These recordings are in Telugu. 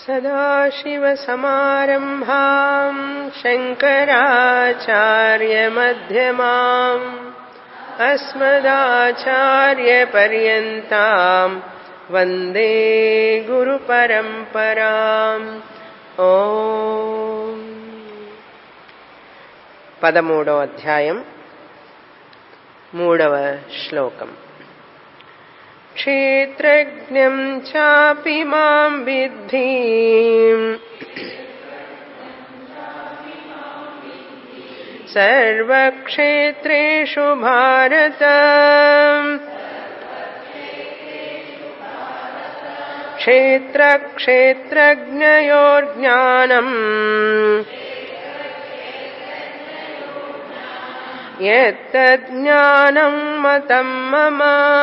सदाशिवसमारम्भाम् शङ्कराचार्यमध्यमाम् अस्मदाचार्यपर्यन्ताम् वन्दे గురుపరంపరాం ఓ పదమూడవ అధ్యాయం మూడవ శ్లోకం क्षेत्रज्ञं चापि मां विद्धि सर्वक्षेत्रेषु भारत क्षेत्रक्षेत्रज्ञयोर्ज्ञानम् यत्तज्ज्ञानं मतं मम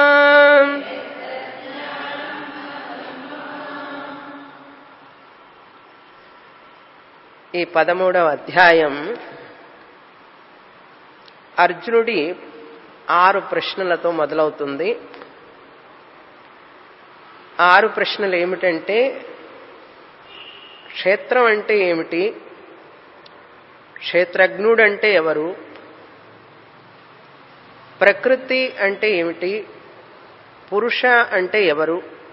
ఈ పదమూడవ అధ్యాయం అర్జునుడి ఆరు ప్రశ్నలతో మొదలవుతుంది ఆరు ప్రశ్నలు ఏమిటంటే క్షేత్రం అంటే ఏమిటి క్షేత్రజ్ఞుడంటే ఎవరు ప్రకృతి అంటే ఏమిటి పురుష అంటే ఎవరు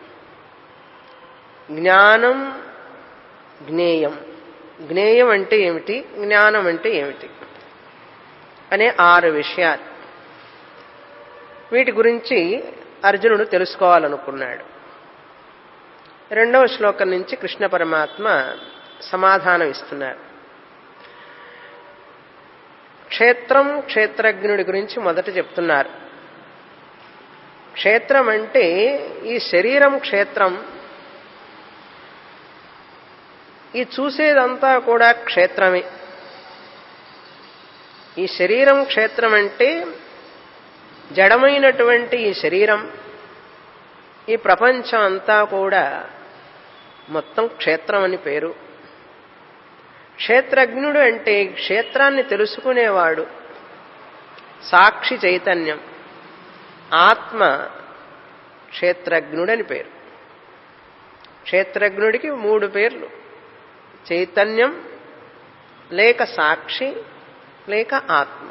జ్ఞానం జ్ఞేయం జ్ఞేయం అంటే ఏమిటి జ్ఞానం అంటే ఏమిటి అనే ఆరు విషయాలు వీటి గురించి అర్జునుడు తెలుసుకోవాలనుకున్నాడు రెండవ శ్లోకం నుంచి కృష్ణ పరమాత్మ సమాధానం ఇస్తున్నారు క్షేత్రం క్షేత్రజ్ఞుడి గురించి మొదట చెప్తున్నారు క్షేత్రం అంటే ఈ శరీరం క్షేత్రం ఈ చూసేదంతా కూడా క్షేత్రమే ఈ శరీరం క్షేత్రం అంటే జడమైనటువంటి ఈ శరీరం ఈ ప్రపంచం అంతా కూడా మొత్తం క్షేత్రం అని పేరు క్షేత్రజ్ఞుడు అంటే క్షేత్రాన్ని తెలుసుకునేవాడు సాక్షి చైతన్యం ఆత్మ క్షేత్రజ్ఞుడని పేరు క్షేత్రజ్ఞుడికి మూడు పేర్లు చైతన్యం లేక సాక్షి లేక ఆత్మ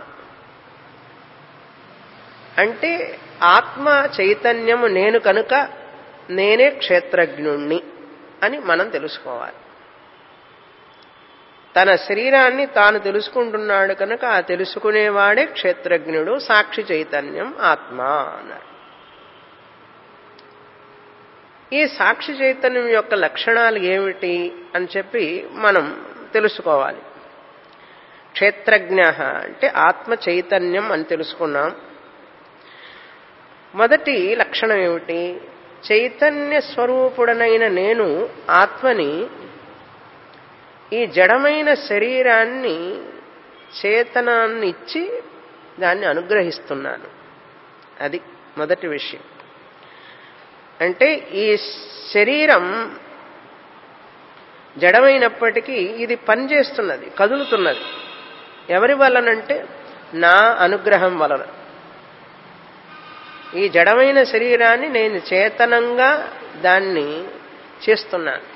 అంటే ఆత్మ చైతన్యము నేను కనుక నేనే క్షేత్రజ్ఞుణ్ణి అని మనం తెలుసుకోవాలి తన శరీరాన్ని తాను తెలుసుకుంటున్నాడు కనుక ఆ తెలుసుకునేవాడే క్షేత్రజ్ఞుడు సాక్షి చైతన్యం ఆత్మ అన్నారు ఈ సాక్షి చైతన్యం యొక్క లక్షణాలు ఏమిటి అని చెప్పి మనం తెలుసుకోవాలి క్షేత్రజ్ఞ అంటే ఆత్మ చైతన్యం అని తెలుసుకున్నాం మొదటి లక్షణం ఏమిటి చైతన్య స్వరూపుడనైన నేను ఆత్మని ఈ జడమైన శరీరాన్ని చేతనాన్ని ఇచ్చి దాన్ని అనుగ్రహిస్తున్నాను అది మొదటి విషయం అంటే ఈ శరీరం జడమైనప్పటికీ ఇది పనిచేస్తున్నది కదులుతున్నది ఎవరి వలనంటే నా అనుగ్రహం వలన ఈ జడమైన శరీరాన్ని నేను చేతనంగా దాన్ని చేస్తున్నాను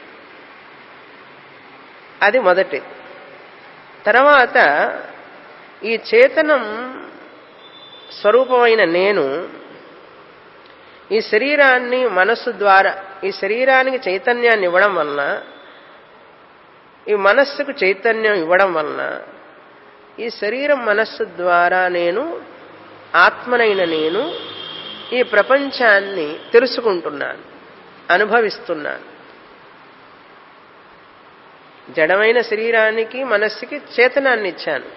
అది మొదటి తర్వాత ఈ చేతనం స్వరూపమైన నేను ఈ శరీరాన్ని మనస్సు ద్వారా ఈ శరీరానికి చైతన్యాన్ని ఇవ్వడం వలన ఈ మనస్సుకు చైతన్యం ఇవ్వడం వలన ఈ శరీరం మనస్సు ద్వారా నేను ఆత్మనైన నేను ఈ ప్రపంచాన్ని తెలుసుకుంటున్నాను అనుభవిస్తున్నాను జడమైన శరీరానికి మనస్సుకి చేతనాన్ని ఇచ్చాను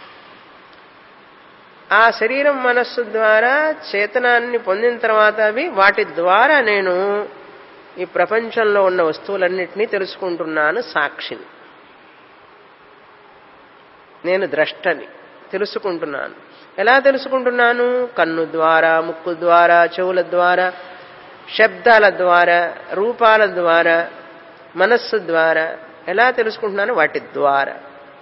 ఆ శరీరం మనస్సు ద్వారా చేతనాన్ని పొందిన తర్వాత అవి వాటి ద్వారా నేను ఈ ప్రపంచంలో ఉన్న వస్తువులన్నింటినీ తెలుసుకుంటున్నాను సాక్షిని నేను ద్రష్టని తెలుసుకుంటున్నాను ఎలా తెలుసుకుంటున్నాను కన్ను ద్వారా ముక్కు ద్వారా చెవుల ద్వారా శబ్దాల ద్వారా రూపాల ద్వారా మనస్సు ద్వారా ఎలా తెలుసుకుంటున్నాను వాటి ద్వారా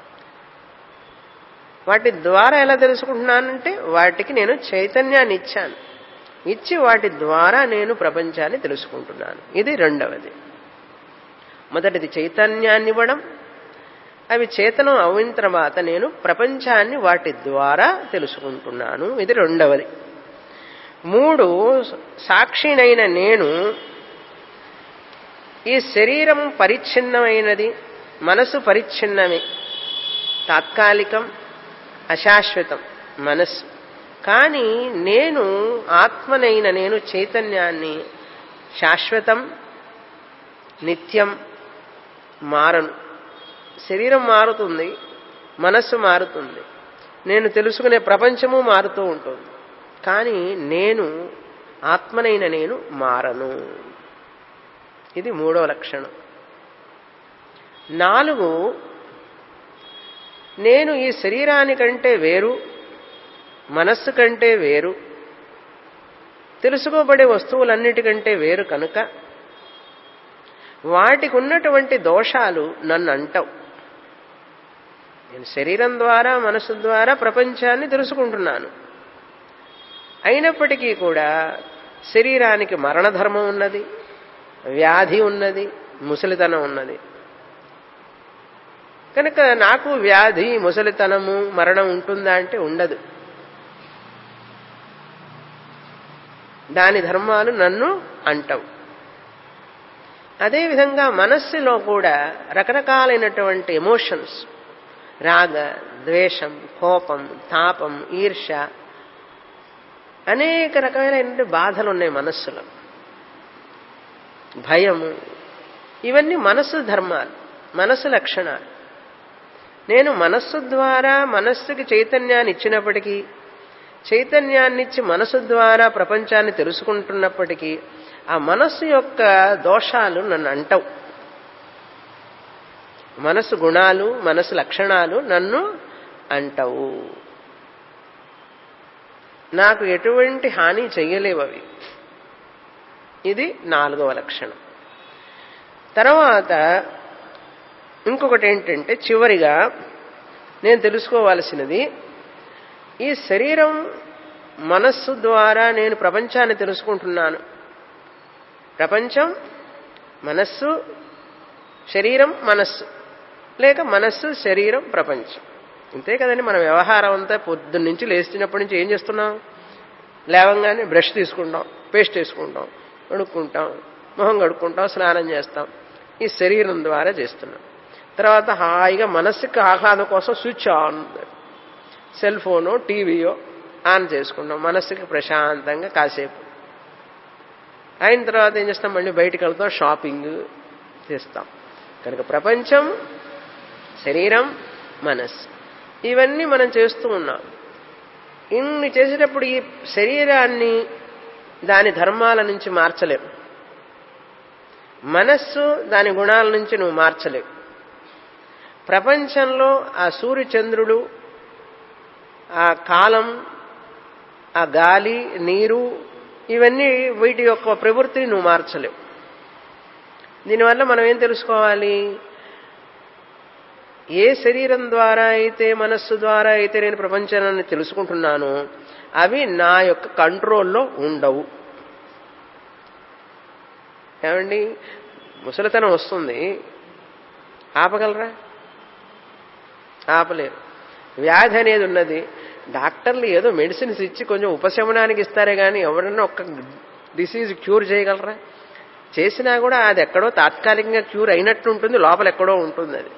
వాటి ద్వారా ఎలా తెలుసుకుంటున్నానంటే వాటికి నేను చైతన్యాన్ని ఇచ్చాను ఇచ్చి వాటి ద్వారా నేను ప్రపంచాన్ని తెలుసుకుంటున్నాను ఇది రెండవది మొదటిది చైతన్యాన్ని ఇవ్వడం అవి చేతనం అయిన తర్వాత నేను ప్రపంచాన్ని వాటి ద్వారా తెలుసుకుంటున్నాను ఇది రెండవది మూడు సాక్షినైన నేను ఈ శరీరం పరిచ్ఛిన్నమైనది మనసు పరిచ్ఛిన్నమే తాత్కాలికం అశాశ్వతం మనస్సు కానీ నేను ఆత్మనైన నేను చైతన్యాన్ని శాశ్వతం నిత్యం మారను శరీరం మారుతుంది మనస్సు మారుతుంది నేను తెలుసుకునే ప్రపంచము మారుతూ ఉంటుంది కానీ నేను ఆత్మనైన నేను మారను ఇది మూడో లక్షణం నాలుగు నేను ఈ శరీరానికంటే వేరు మనస్సు కంటే వేరు తెలుసుకోబడే వస్తువులన్నిటికంటే వేరు కనుక వాటికి ఉన్నటువంటి దోషాలు నన్ను అంటవు నేను శరీరం ద్వారా మనసు ద్వారా ప్రపంచాన్ని తెలుసుకుంటున్నాను అయినప్పటికీ కూడా శరీరానికి మరణధర్మం ఉన్నది వ్యాధి ఉన్నది ముసలితనం ఉన్నది కనుక నాకు వ్యాధి ముసలితనము మరణం ఉంటుందా అంటే ఉండదు దాని ధర్మాలు నన్ను అంటవు అదేవిధంగా మనస్సులో కూడా రకరకాలైనటువంటి ఎమోషన్స్ రాగ ద్వేషం కోపం తాపం ఈర్ష అనేక రకమైనటువంటి బాధలు ఉన్నాయి మనస్సులో భయము ఇవన్నీ మనస్సు ధర్మాలు మనస్సు లక్షణాలు నేను మనస్సు ద్వారా మనస్సుకి చైతన్యాన్ని ఇచ్చినప్పటికీ చైతన్యాన్నిచ్చి మనసు ద్వారా ప్రపంచాన్ని తెలుసుకుంటున్నప్పటికీ ఆ మనస్సు యొక్క దోషాలు నన్ను అంటవు మనసు గుణాలు మనసు లక్షణాలు నన్ను అంటవు నాకు ఎటువంటి హాని చెయ్యలేవు అవి ఇది నాలుగవ లక్షణం తర్వాత ఇంకొకటి ఏంటంటే చివరిగా నేను తెలుసుకోవాల్సినది ఈ శరీరం మనస్సు ద్వారా నేను ప్రపంచాన్ని తెలుసుకుంటున్నాను ప్రపంచం మనస్సు శరీరం మనస్సు లేక మనస్సు శరీరం ప్రపంచం ఇంతే కదండి మన వ్యవహారం అంతా పొద్దున్న నుంచి లేచినప్పటి నుంచి ఏం చేస్తున్నాం లేవంగానే బ్రష్ తీసుకుంటాం పేస్ట్ వేసుకుంటాం కడుక్కుంటాం మొహం కడుక్కుంటాం స్నానం చేస్తాం ఈ శరీరం ద్వారా చేస్తున్నాం తర్వాత హాయిగా మనస్సుకి ఆహ్లాదం కోసం స్విచ్ ఆన్ సెల్ ఫోను టీవీయో ఆన్ చేసుకుంటాం మనస్సుకి ప్రశాంతంగా కాసేపు అయిన తర్వాత ఏం చేస్తాం మళ్ళీ బయటికి వెళ్తాం షాపింగ్ చేస్తాం కనుక ప్రపంచం శరీరం మనస్సు ఇవన్నీ మనం చేస్తూ ఉన్నాం ఇన్ని చేసేటప్పుడు ఈ శరీరాన్ని దాని ధర్మాల నుంచి మార్చలేవు మనస్సు దాని గుణాల నుంచి నువ్వు మార్చలేవు ప్రపంచంలో ఆ సూర్యచంద్రుడు ఆ కాలం ఆ గాలి నీరు ఇవన్నీ వీటి యొక్క ప్రవృత్తిని నువ్వు మార్చలేవు దీనివల్ల మనం ఏం తెలుసుకోవాలి ఏ శరీరం ద్వారా అయితే మనస్సు ద్వారా అయితే నేను ప్రపంచాన్ని తెలుసుకుంటున్నానో అవి నా యొక్క కంట్రోల్లో ఉండవు ఏమండి ముసలితనం వస్తుంది ఆపగలరా ఆపలేరు వ్యాధి అనేది ఉన్నది డాక్టర్లు ఏదో మెడిసిన్స్ ఇచ్చి కొంచెం ఉపశమనానికి ఇస్తారే కానీ ఎవరన్నా ఒక్క డిసీజ్ క్యూర్ చేయగలరా చేసినా కూడా అది ఎక్కడో తాత్కాలికంగా క్యూర్ అయినట్టు ఉంటుంది లోపల ఎక్కడో ఉంటుంది అది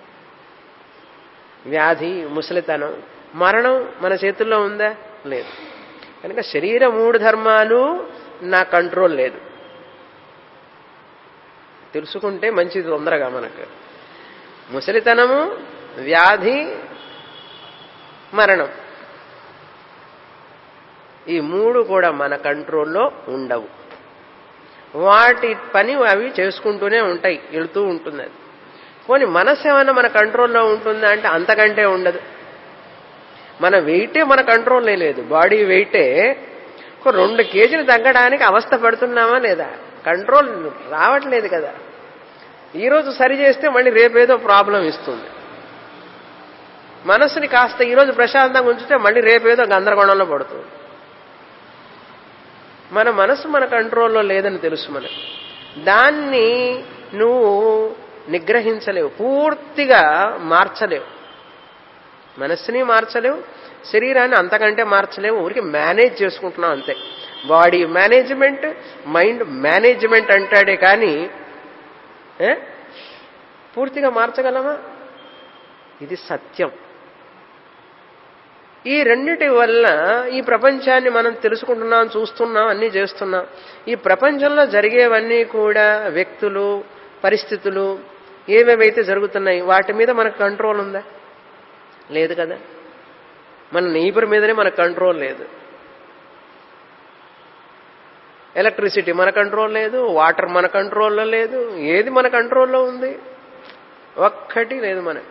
వ్యాధి ముసలితనం మరణం మన చేతుల్లో ఉందా లేదు కనుక శరీర మూడు ధర్మాలు నా కంట్రోల్ లేదు తెలుసుకుంటే మంచిది తొందరగా మనకు ముసలితనము వ్యాధి మరణం ఈ మూడు కూడా మన కంట్రోల్లో ఉండవు వాటి పని అవి చేసుకుంటూనే ఉంటాయి వెళుతూ ఉంటుంది అది పోనీ మనసు ఏమైనా మన కంట్రోల్లో ఉంటుందా అంటే అంతకంటే ఉండదు మన వెయిటే మన కంట్రోల్లో లేదు బాడీ వెయిటే ఒక రెండు కేజీలు తగ్గడానికి అవస్థ పడుతున్నామా లేదా కంట్రోల్ రావట్లేదు కదా ఈరోజు సరి చేస్తే మళ్ళీ రేపేదో ప్రాబ్లం ఇస్తుంది మనస్సుని కాస్త ఈరోజు ప్రశాంతంగా ఉంచితే మళ్ళీ రేపేదో గందరగోళంలో పడుతుంది మన మనసు మన కంట్రోల్లో లేదని తెలుసు మనకు దాన్ని నువ్వు నిగ్రహించలేవు పూర్తిగా మార్చలేవు మనస్సుని మార్చలేవు శరీరాన్ని అంతకంటే మార్చలేవు ఊరికి మేనేజ్ చేసుకుంటున్నాం అంతే బాడీ మేనేజ్మెంట్ మైండ్ మేనేజ్మెంట్ అంటాడే కానీ ఏ? పూర్తిగా మార్చగలమా ఇది సత్యం ఈ రెండిటి వల్ల ఈ ప్రపంచాన్ని మనం తెలుసుకుంటున్నాం చూస్తున్నాం అన్నీ చేస్తున్నాం ఈ ప్రపంచంలో జరిగేవన్నీ కూడా వ్యక్తులు పరిస్థితులు ఏవేవైతే జరుగుతున్నాయి వాటి మీద మనకు కంట్రోల్ ఉందా లేదు కదా మన నైబర్ మీదనే మనకు కంట్రోల్ లేదు ఎలక్ట్రిసిటీ మన కంట్రోల్ లేదు వాటర్ మన కంట్రోల్లో లేదు ఏది మన కంట్రోల్లో ఉంది ఒక్కటి లేదు మన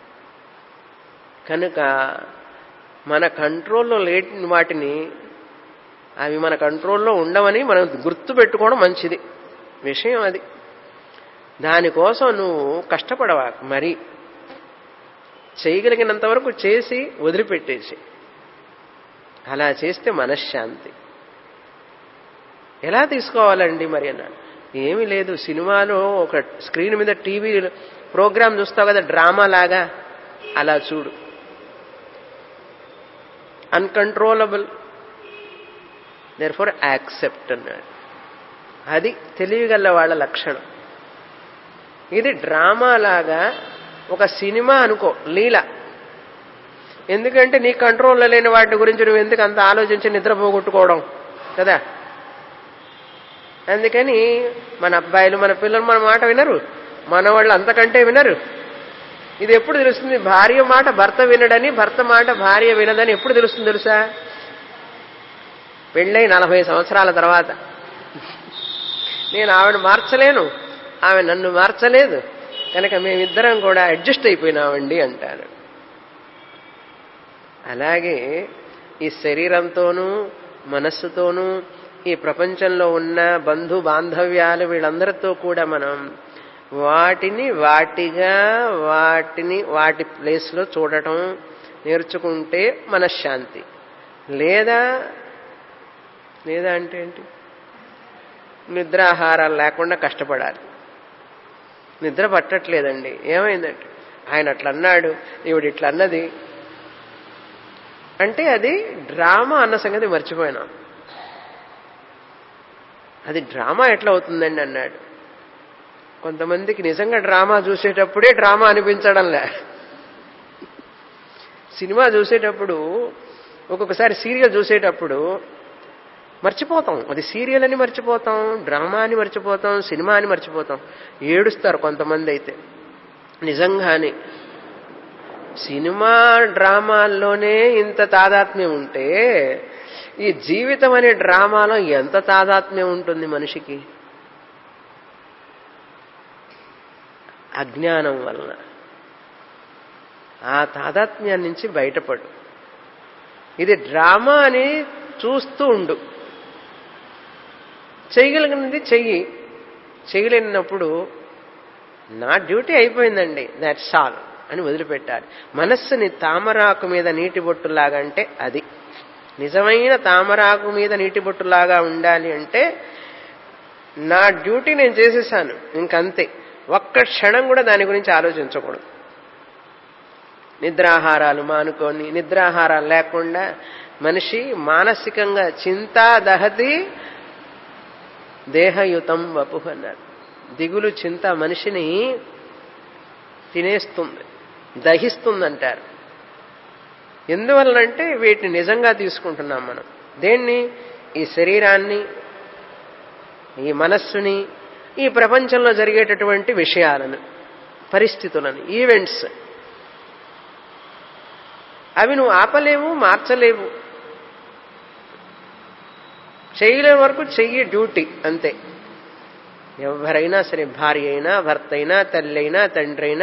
కనుక మన కంట్రోల్లో లేని వాటిని అవి మన కంట్రోల్లో ఉండవని మనం గుర్తు పెట్టుకోవడం మంచిది విషయం అది దానికోసం నువ్వు కష్టపడవా మరి చేయగలిగినంత వరకు చేసి వదిలిపెట్టేసి అలా చేస్తే మనశ్శాంతి ఎలా తీసుకోవాలండి మరి అన్నాడు ఏమీ లేదు సినిమాలో ఒక స్క్రీన్ మీద టీవీ ప్రోగ్రామ్ చూస్తావు కదా డ్రామా లాగా అలా చూడు అన్కంట్రోలబుల్ దేర్ ఫోర్ యాక్సెప్ట్ అన్నాడు అది తెలియగల వాళ్ళ లక్షణం ఇది డ్రామా లాగా ఒక సినిమా అనుకో లీల ఎందుకంటే నీ కంట్రోల్లో లేని వాటి గురించి నువ్వు ఎందుకు అంత ఆలోచించి నిద్ర పోగొట్టుకోవడం కదా అందుకని మన అబ్బాయిలు మన పిల్లలు మన మాట వినరు మన వాళ్ళు అంతకంటే వినరు ఇది ఎప్పుడు తెలుస్తుంది భార్య మాట భర్త వినడని భర్త మాట భార్య వినదని ఎప్పుడు తెలుస్తుంది తెలుసా పెళ్ళై నలభై సంవత్సరాల తర్వాత నేను ఆవిడ మార్చలేను ఆమె నన్ను మార్చలేదు కనుక మేమిద్దరం కూడా అడ్జస్ట్ అయిపోయినామండి అంటారు అలాగే ఈ శరీరంతోనూ మనస్సుతోనూ ఈ ప్రపంచంలో ఉన్న బంధు బాంధవ్యాలు వీళ్ళందరితో కూడా మనం వాటిని వాటిగా వాటిని వాటి ప్లేస్లో చూడటం నేర్చుకుంటే మనశ్శాంతి లేదా లేదా అంటే ఏంటి నిద్రాహారాలు లేకుండా కష్టపడాలి నిద్ర పట్టట్లేదండి ఏమైందంటే ఆయన అట్లా అన్నాడు ఈవిడ ఇట్లా అన్నది అంటే అది డ్రామా అన్న సంగతి మర్చిపోయినాం అది డ్రామా ఎట్లా అవుతుందండి అన్నాడు కొంతమందికి నిజంగా డ్రామా చూసేటప్పుడే డ్రామా అనిపించడంలే సినిమా చూసేటప్పుడు ఒక్కొక్కసారి సీరియల్ చూసేటప్పుడు మర్చిపోతాం అది సీరియల్ అని మర్చిపోతాం డ్రామా అని మర్చిపోతాం సినిమా అని మర్చిపోతాం ఏడుస్తారు కొంతమంది అయితే నిజంగానే సినిమా డ్రామాల్లోనే ఇంత తాదాత్మ్యం ఉంటే ఈ జీవితం అనే డ్రామాలో ఎంత తాదాత్మ్యం ఉంటుంది మనిషికి అజ్ఞానం వలన ఆ తాదాత్మ్యాన్ని నుంచి బయటపడు ఇది డ్రామా అని చూస్తూ ఉండు చేయగలిగినది చెయ్యి చేయలేనప్పుడు నా డ్యూటీ అయిపోయిందండి దాట్స్ ఆల్ అని వదిలిపెట్టాలి మనస్సుని తామరాకు మీద నీటి బొట్టులాగా అంటే అది నిజమైన తామరాకు మీద నీటి బొట్టులాగా ఉండాలి అంటే నా డ్యూటీ నేను చేసేసాను ఇంకంతే ఒక్క క్షణం కూడా దాని గురించి ఆలోచించకూడదు నిద్రాహారాలు మానుకొని నిద్రాహారాలు లేకుండా మనిషి మానసికంగా చింతా దహతి దేహయుతం వపు అన్నారు దిగులు చింత మనిషిని తినేస్తుంది దహిస్తుందంటారు ఎందువల్లంటే వీటిని నిజంగా తీసుకుంటున్నాం మనం దేన్ని ఈ శరీరాన్ని ఈ మనస్సుని ఈ ప్రపంచంలో జరిగేటటువంటి విషయాలను పరిస్థితులను ఈవెంట్స్ అవి నువ్వు ఆపలేవు మార్చలేవు చేయలేని వరకు చెయ్యి డ్యూటీ అంతే ఎవరైనా సరే భార్య అయినా భర్త అయినా తల్లి అయినా తండ్రి అయినా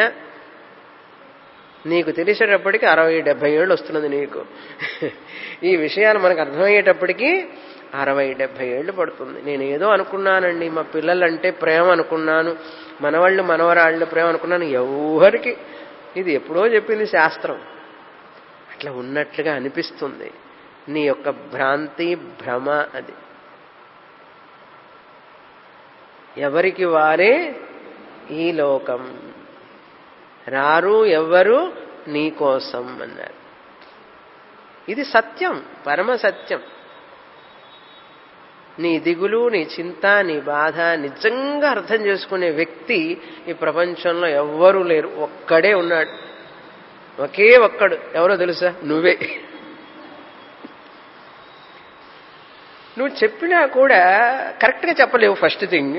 నీకు తెలిసేటప్పటికి అరవై డెబ్బై ఏళ్ళు వస్తున్నది నీకు ఈ విషయాలు మనకు అర్థమయ్యేటప్పటికీ అరవై డెబ్బై ఏళ్ళు పడుతుంది నేను ఏదో అనుకున్నానండి మా పిల్లలంటే ప్రేమ అనుకున్నాను మనవాళ్ళు మనవరాళ్ళు ప్రేమ అనుకున్నాను ఎవరికి ఇది ఎప్పుడో చెప్పింది శాస్త్రం అట్లా ఉన్నట్లుగా అనిపిస్తుంది నీ యొక్క భ్రాంతి భ్రమ అది ఎవరికి వారే ఈ లోకం రారు ఎవ్వరు నీ కోసం అన్నారు ఇది సత్యం పరమ సత్యం నీ దిగులు నీ చింత నీ బాధ నిజంగా అర్థం చేసుకునే వ్యక్తి ఈ ప్రపంచంలో ఎవ్వరూ లేరు ఒక్కడే ఉన్నాడు ఒకే ఒక్కడు ఎవరో తెలుసా నువ్వే నువ్వు చెప్పినా కూడా కరెక్ట్గా చెప్పలేవు ఫస్ట్ థింగ్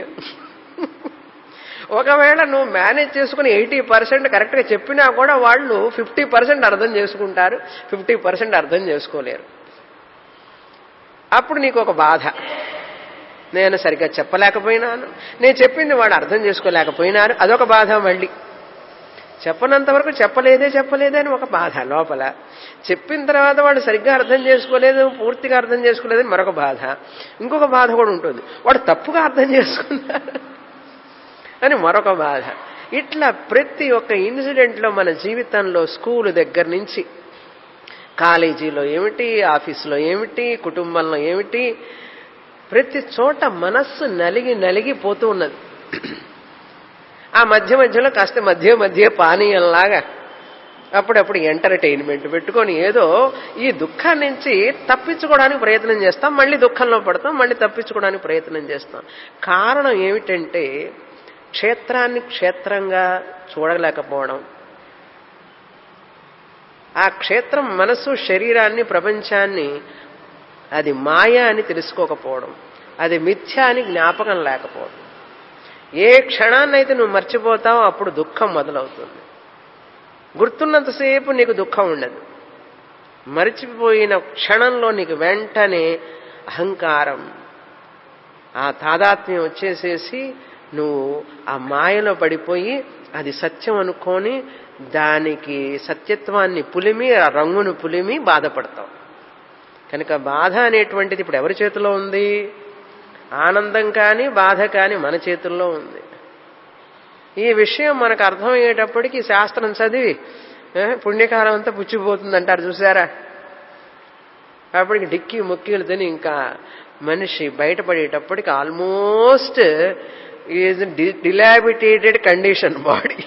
ఒకవేళ నువ్వు మేనేజ్ చేసుకుని ఎయిటీ పర్సెంట్ కరెక్ట్గా చెప్పినా కూడా వాళ్ళు ఫిఫ్టీ పర్సెంట్ అర్థం చేసుకుంటారు ఫిఫ్టీ పర్సెంట్ అర్థం చేసుకోలేరు అప్పుడు నీకు ఒక బాధ నేను సరిగ్గా చెప్పలేకపోయినాను నేను చెప్పింది వాడు అర్థం చేసుకోలేకపోయినారు అదొక బాధ మళ్ళీ చెప్పనంత వరకు చెప్పలేదే చెప్పలేదే అని ఒక బాధ లోపల చెప్పిన తర్వాత వాడు సరిగ్గా అర్థం చేసుకోలేదు పూర్తిగా అర్థం చేసుకోలేదని మరొక బాధ ఇంకొక బాధ కూడా ఉంటుంది వాడు తప్పుగా అర్థం చేసుకున్నారు అని మరొక బాధ ఇట్లా ప్రతి ఒక్క ఇన్సిడెంట్లో మన జీవితంలో స్కూల్ దగ్గర నుంచి కాలేజీలో ఏమిటి ఆఫీసులో ఏమిటి కుటుంబంలో ఏమిటి ప్రతి చోట మనస్సు నలిగి నలిగి పోతూ ఉన్నది ఆ మధ్య మధ్యలో కాస్త మధ్య మధ్య పానీయంలాగా అప్పుడప్పుడు ఎంటర్టైన్మెంట్ పెట్టుకొని ఏదో ఈ దుఃఖాన్ని నుంచి తప్పించుకోవడానికి ప్రయత్నం చేస్తాం మళ్ళీ దుఃఖంలో పడతాం మళ్ళీ తప్పించుకోవడానికి ప్రయత్నం చేస్తాం కారణం ఏమిటంటే క్షేత్రాన్ని క్షేత్రంగా చూడలేకపోవడం ఆ క్షేత్రం మనసు శరీరాన్ని ప్రపంచాన్ని అది మాయ అని తెలుసుకోకపోవడం అది మిథ్య అని జ్ఞాపకం లేకపోవడం ఏ క్షణాన్నైతే నువ్వు మర్చిపోతావో అప్పుడు దుఃఖం మొదలవుతుంది గుర్తున్నంతసేపు నీకు దుఃఖం ఉండదు మరిచిపోయిన క్షణంలో నీకు వెంటనే అహంకారం ఆ తాదాత్మ్యం వచ్చేసేసి నువ్వు ఆ మాయలో పడిపోయి అది సత్యం అనుకొని దానికి సత్యత్వాన్ని పులిమి ఆ రంగును పులిమి బాధపడతావు కనుక బాధ అనేటువంటిది ఇప్పుడు ఎవరి చేతిలో ఉంది ఆనందం కానీ బాధ కానీ మన చేతుల్లో ఉంది ఈ విషయం మనకు అర్థమయ్యేటప్పటికి శాస్త్రం చదివి పుణ్యకాలం అంతా పుచ్చిపోతుంది అంటారు చూసారా అప్పటికి డిక్కి ముక్కీలు తిని ఇంకా మనిషి బయటపడేటప్పటికి almost is dilapidated condition body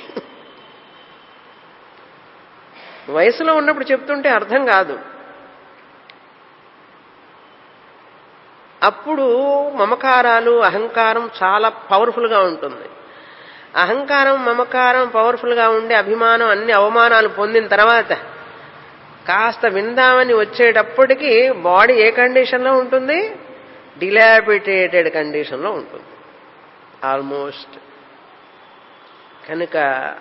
వయసులో ఉన్నప్పుడు చెప్తుంటే అర్థం కాదు అప్పుడు మమకారాలు అహంకారం చాలా పవర్ఫుల్గా ఉంటుంది అహంకారం మమకారం పవర్ఫుల్గా ఉండే అభిమానం అన్ని అవమానాలు పొందిన తర్వాత కాస్త విందామని వచ్చేటప్పటికి బాడీ ఏ కండిషన్లో ఉంటుంది డిలాబిటేటెడ్ కండిషన్లో ఉంటుంది ఆల్మోస్ట్ కనుక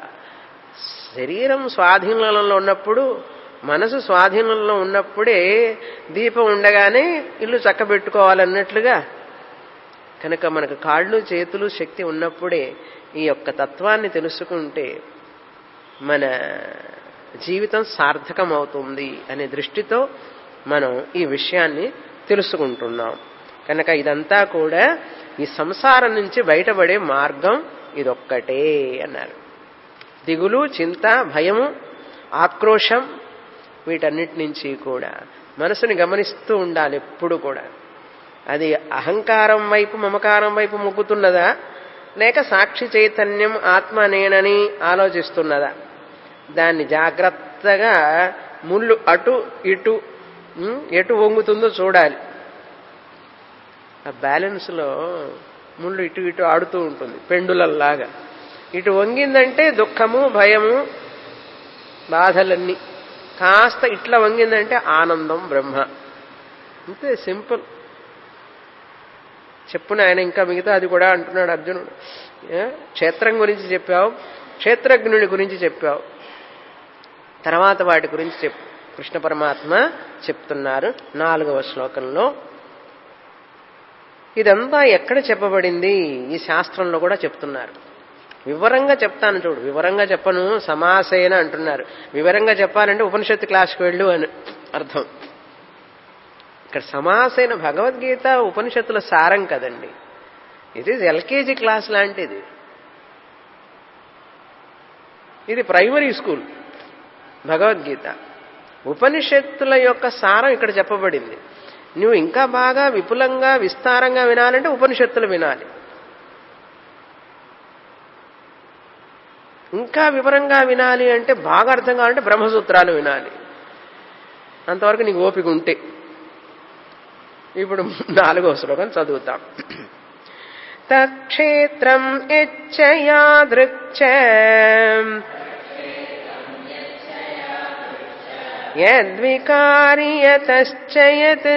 శరీరం స్వాధీనంలో ఉన్నప్పుడు మనసు స్వాధీనంలో ఉన్నప్పుడే దీపం ఉండగానే ఇల్లు చక్కబెట్టుకోవాలన్నట్లుగా కనుక మనకు కాళ్ళు చేతులు శక్తి ఉన్నప్పుడే ఈ యొక్క తత్వాన్ని తెలుసుకుంటే మన జీవితం సార్థకం అవుతుంది అనే దృష్టితో మనం ఈ విషయాన్ని తెలుసుకుంటున్నాం కనుక ఇదంతా కూడా ఈ సంసారం నుంచి బయటపడే మార్గం ఇదొక్కటే అన్నారు దిగులు చింత భయము ఆక్రోశం వీటన్నిటి నుంచి కూడా మనసుని గమనిస్తూ ఉండాలి ఎప్పుడు కూడా అది అహంకారం వైపు మమకారం వైపు మొగ్గుతున్నదా లేక సాక్షి చైతన్యం ఆత్మ నేనని ఆలోచిస్తున్నదా దాన్ని జాగ్రత్తగా ముళ్ళు అటు ఇటు ఎటు వంగుతుందో చూడాలి ఆ బ్యాలెన్స్లో ముళ్ళు ఇటు ఇటు ఆడుతూ ఉంటుంది పెండులల్లాగా ఇటు వంగిందంటే దుఃఖము భయము బాధలన్నీ కాస్త ఇట్లా వంగిందంటే ఆనందం బ్రహ్మ అంతే సింపుల్ చెప్పున ఆయన ఇంకా మిగతా అది కూడా అంటున్నాడు అర్జునుడు క్షేత్రం గురించి చెప్పావు క్షేత్రజ్ఞుడి గురించి చెప్పావు తర్వాత వాటి గురించి చెప్పు కృష్ణ పరమాత్మ చెప్తున్నారు నాలుగవ శ్లోకంలో ఇదంతా ఎక్కడ చెప్పబడింది ఈ శాస్త్రంలో కూడా చెప్తున్నారు వివరంగా చెప్తాను చూడు వివరంగా చెప్పను సమాసేన అంటున్నారు వివరంగా చెప్పాలంటే ఉపనిషత్తు క్లాస్కి వెళ్ళు అని అర్థం ఇక్కడ సమాసేన భగవద్గీత ఉపనిషత్తుల సారం కదండి ఇట్ ఈజ్ ఎల్కేజీ క్లాస్ లాంటిది ఇది ప్రైమరీ స్కూల్ భగవద్గీత ఉపనిషత్తుల యొక్క సారం ఇక్కడ చెప్పబడింది నువ్వు ఇంకా బాగా విపులంగా విస్తారంగా వినాలంటే ఉపనిషత్తులు వినాలి ఇంకా వివరంగా వినాలి అంటే బాగా అర్థం కావాలంటే బ్రహ్మసూత్రాలు వినాలి అంతవరకు నీకు ఓపిక ఉంటే ఇప్పుడు నాలుగో శ్లోకం చదువుతాం తక్షేత్రం యచ్చయా దృక్చ యద్వికారియతశ్చ యత్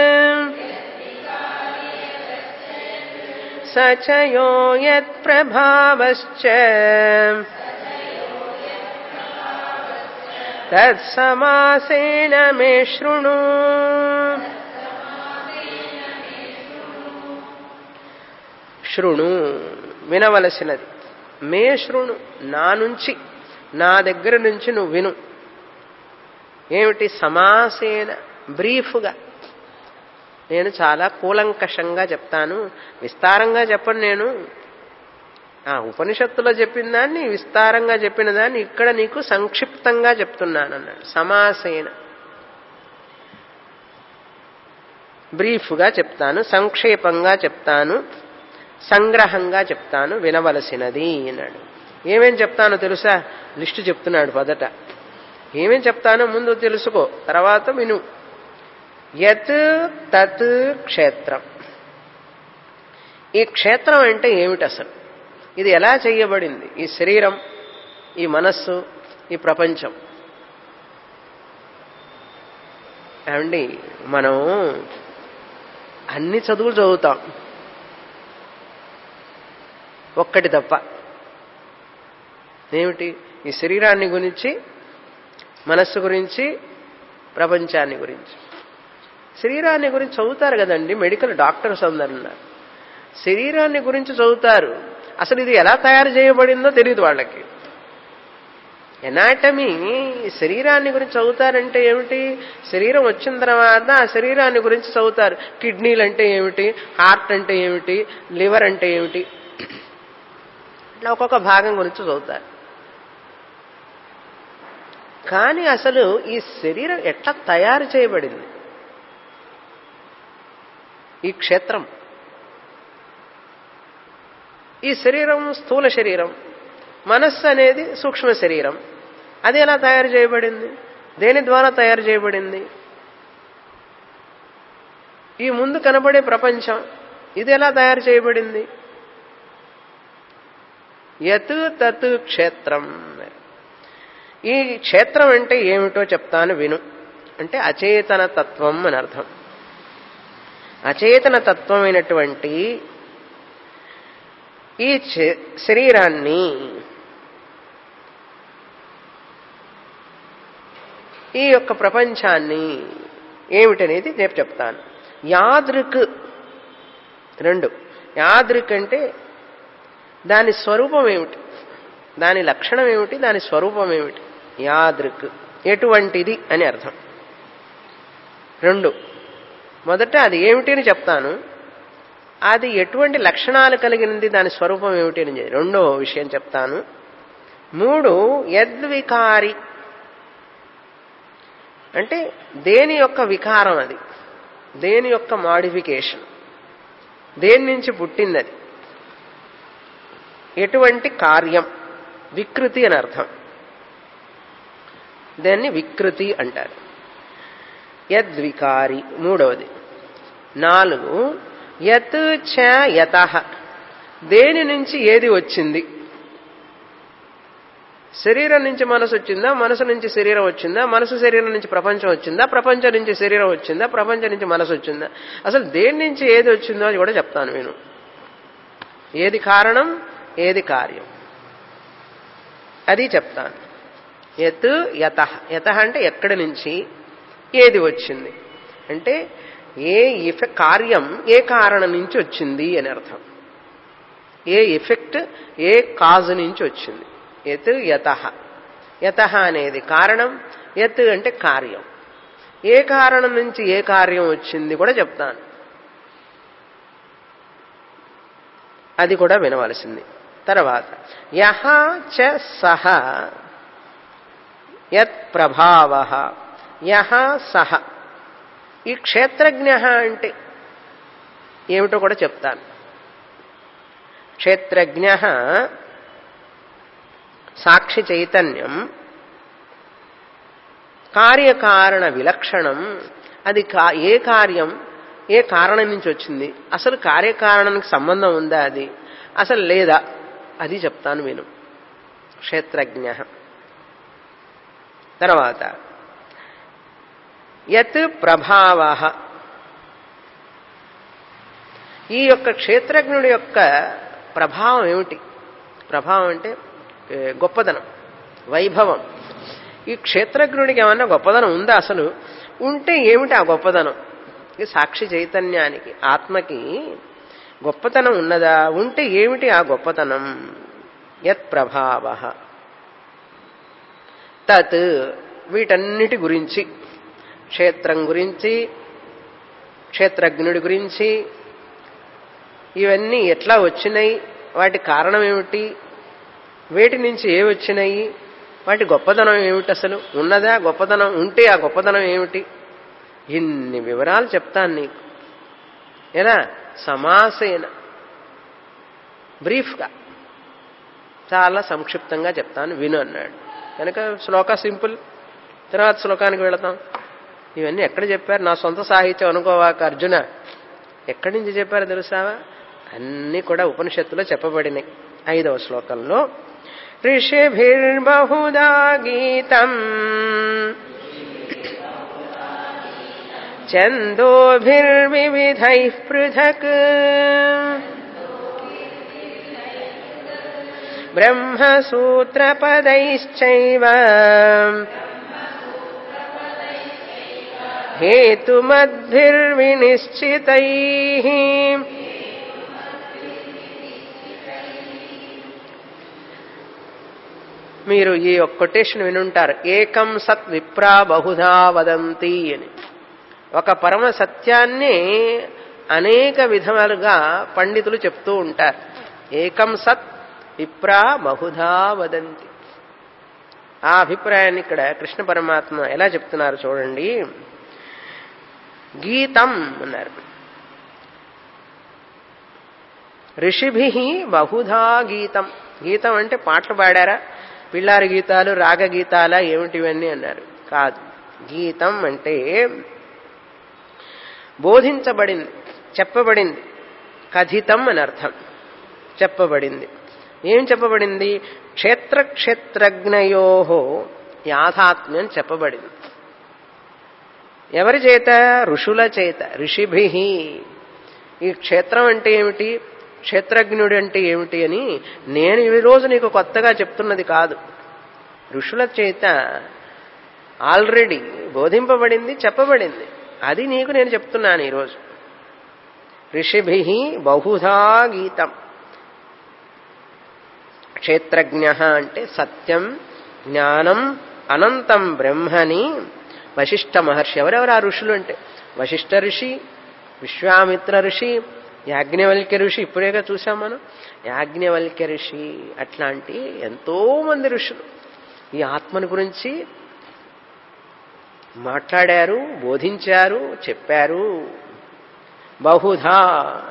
స చ యో యత్ప్రభావశ్చ తత్సమాసేన మే శృణు శృణు వినవలసినది మే శృణు నా నుంచి నా దగ్గర నుంచి నువ్వు విను ఏమిటి సమాసేన బ్రీఫ్గా నేను చాలా కూలంకషంగా చెప్తాను విస్తారంగా చెప్పను నేను ఆ ఉపనిషత్తులో చెప్పిన దాన్ని విస్తారంగా చెప్పిన దాన్ని ఇక్కడ నీకు సంక్షిప్తంగా చెప్తున్నాను అన్నాడు సమాసేన బ్రీఫ్గా చెప్తాను సంక్షేపంగా చెప్తాను సంగ్రహంగా చెప్తాను వినవలసినది అన్నాడు ఏమేం చెప్తానో తెలుసా లిస్టు చెప్తున్నాడు మొదట ఏమేం చెప్తానో ముందు తెలుసుకో తర్వాత విను యత్ తత్ క్షేత్రం ఈ క్షేత్రం అంటే ఏమిటి అసలు ఇది ఎలా చేయబడింది ఈ శరీరం ఈ మనస్సు ఈ ప్రపంచం ఏమండి మనం అన్ని చదువులు చదువుతాం ఒక్కటి తప్ప ఏమిటి ఈ శరీరాన్ని గురించి మనస్సు గురించి ప్రపంచాన్ని గురించి శరీరాన్ని గురించి చదువుతారు కదండి మెడికల్ డాక్టర్స్ అందరున్నారు శరీరాన్ని గురించి చదువుతారు అసలు ఇది ఎలా తయారు చేయబడిందో తెలియదు వాళ్ళకి ఎనాటమీ శరీరాన్ని గురించి చదువుతారంటే ఏమిటి శరీరం వచ్చిన తర్వాత ఆ శరీరాన్ని గురించి చదువుతారు కిడ్నీలు అంటే ఏమిటి హార్ట్ అంటే ఏమిటి లివర్ అంటే ఏమిటి ఇట్లా ఒక్కొక్క భాగం గురించి చదువుతారు కానీ అసలు ఈ శరీరం ఎట్లా తయారు చేయబడింది ఈ క్షేత్రం ఈ శరీరం స్థూల శరీరం మనస్సు అనేది సూక్ష్మ శరీరం అది ఎలా తయారు చేయబడింది దేని ద్వారా తయారు చేయబడింది ఈ ముందు కనబడే ప్రపంచం ఇది ఎలా తయారు చేయబడింది యత్ తత్ క్షేత్రం ఈ క్షేత్రం అంటే ఏమిటో చెప్తాను విను అంటే అచేతన తత్వం అని అర్థం అచేతన తత్వమైనటువంటి ఈ శరీరాన్ని ఈ యొక్క ప్రపంచాన్ని ఏమిటనేది నేను చెప్తాను యాదృక్ రెండు యాదృక్ అంటే దాని స్వరూపం ఏమిటి దాని లక్షణం ఏమిటి దాని స్వరూపం ఏమిటి యాదృక్ ఎటువంటిది అని అర్థం రెండు మొదట అది ఏమిటి అని చెప్తాను అది ఎటువంటి లక్షణాలు కలిగినది దాని స్వరూపం ఏమిటి అని రెండో విషయం చెప్తాను మూడు యద్వికారి అంటే దేని యొక్క వికారం అది దేని యొక్క మాడిఫికేషన్ దేని నుంచి పుట్టింది అది ఎటువంటి కార్యం వికృతి అని అర్థం దాన్ని వికృతి అంటారు యద్వికారి మూడవది నాలుగు యత్ చ యత దేని నుంచి ఏది వచ్చింది శరీరం నుంచి మనసు వచ్చిందా మనసు నుంచి శరీరం వచ్చిందా మనసు శరీరం నుంచి ప్రపంచం వచ్చిందా ప్రపంచం నుంచి శరీరం వచ్చిందా ప్రపంచం నుంచి మనసు వచ్చిందా అసలు దేని నుంచి ఏది వచ్చిందో అది కూడా చెప్తాను నేను ఏది కారణం ఏది కార్యం అది చెప్తాను యత్ యత యత అంటే ఎక్కడి నుంచి ఏది వచ్చింది అంటే ఏ ఇఫె కార్యం ఏ కారణం నుంచి వచ్చింది అని అర్థం ఏ ఎఫెక్ట్ ఏ కాజు నుంచి వచ్చింది యత్ యత యత అనేది కారణం యత్ అంటే కార్యం ఏ కారణం నుంచి ఏ కార్యం వచ్చింది కూడా చెప్తాను అది కూడా వినవలసింది తర్వాత యహ చ సహ యత్ ప్రభావ యహ సహ ఈ క్షేత్రజ్ఞ అంటే ఏమిటో కూడా చెప్తాను క్షేత్రజ్ఞ సాక్షి చైతన్యం కార్యకారణ విలక్షణం అది కా- ఏ కార్యం ఏ కారణం నుంచి వచ్చింది అసలు కార్యకారణానికి సంబంధం ఉందా అది అసలు లేదా అది చెప్తాను విను క్షేత్రజ్ఞ తర్వాత యత్ ప్రభావ ఈ యొక్క క్షేత్రజ్ఞుడి యొక్క ప్రభావం ఏమిటి ప్రభావం అంటే ఏ, గొప్పదనం వైభవం ఈ క్షేత్రజ్ఞుడికి ఏమన్నా గొప్పదనం ఉందా అసలు ఉంటే ఏమిటి ఆ గొప్పదనం ఈ సాక్షి చైతన్యానికి ఆత్మకి గొప్పతనం ఉన్నదా ఉంటే ఏమిటి ఆ గొప్పతనం యత్ ప్రభావ తత్ వీటన్నిటి గురించి క్షేత్రం గురించి క్షేత్రజ్ఞుడి గురించి ఇవన్నీ ఎట్లా వచ్చినాయి వాటి కారణం ఏమిటి వేటి నుంచి ఏ వచ్చినాయి వాటి గొప్పతనం ఏమిటి అసలు ఉన్నదా గొప్పతనం ఉంటే ఆ గొప్పతనం ఏమిటి ఇన్ని వివరాలు చెప్తాను నీకు ఎలా సమాసేన బ్రీఫ్గా చాలా సంక్షిప్తంగా చెప్తాను విను అన్నాడు కనుక శ్లోక సింపుల్ తర్వాత శ్లోకానికి వెళతాం ఇవన్నీ ఎక్కడ చెప్పారు నా సొంత సాహిత్యం అనుకోవాక అర్జున ఎక్కడి నుంచి చెప్పారో తెలుసావా అన్నీ కూడా ఉపనిషత్తులో చెప్పబడినాయి ఐదవ శ్లోకంలో ఋషిభిర్బహుదా గీతం ఛందోభిర్వివిధైః పృథక్ బ్రహ్మసూత్రపदैश्चैव हेतुमद्भिर्विनिश्चितैः మీరు ఈ యొక్క కొటేషన్ వినుంటారు ఏకం సత్ విప్రా బహుధా వదంతి అని ఒక పరమ సత్యాన్ని అనేక విధములుగా పండితులు చెప్తూ ఉంటారు ఏకం సత్ విప్రా బహుధా వదంతి ఆ అభిప్రాయాన్ని ఇక్కడ కృష్ణ పరమాత్మ ఎలా చెప్తున్నారు చూడండి గీతం అన్నారు ఋషిభి బహుధా గీతం గీతం అంటే పాటలు పాడారా పిల్లారి గీతాలు రాగ గీతాల ఏమిటివన్నీ అన్నారు కాదు గీతం అంటే బోధించబడింది చెప్పబడింది కథితం అని అర్థం చెప్పబడింది ఏం చెప్పబడింది క్షేత్ర క్షేత్రజ్ఞయో యాథాత్మ్యం చెప్పబడింది ఎవరి చేత ఋషుల చేత ఋషిభి ఈ క్షేత్రం అంటే ఏమిటి క్షేత్రజ్ఞుడు అంటే ఏమిటి అని నేను ఈ రోజు నీకు కొత్తగా చెప్తున్నది కాదు ఋషుల చేత ఆల్రెడీ బోధింపబడింది చెప్పబడింది అది నీకు నేను చెప్తున్నాను ఈరోజు ఋషిభి బహుధా గీతం క్షేత్రజ్ఞ అంటే సత్యం జ్ఞానం అనంతం బ్రహ్మని వశిష్ఠ మహర్షి ఎవరెవరు ఆ ఋషులు అంటే వశిష్ఠ ఋషి విశ్వామిత్ర ఋషి యాజ్ఞవల్క్య ఋషి ఇప్పుడేగా చూసాం మనం యాజ్ఞవల్క్య ఋషి అట్లాంటి ఎంతో మంది ఋషులు ఈ ఆత్మని గురించి మాట్లాడారు బోధించారు చెప్పారు బహుధా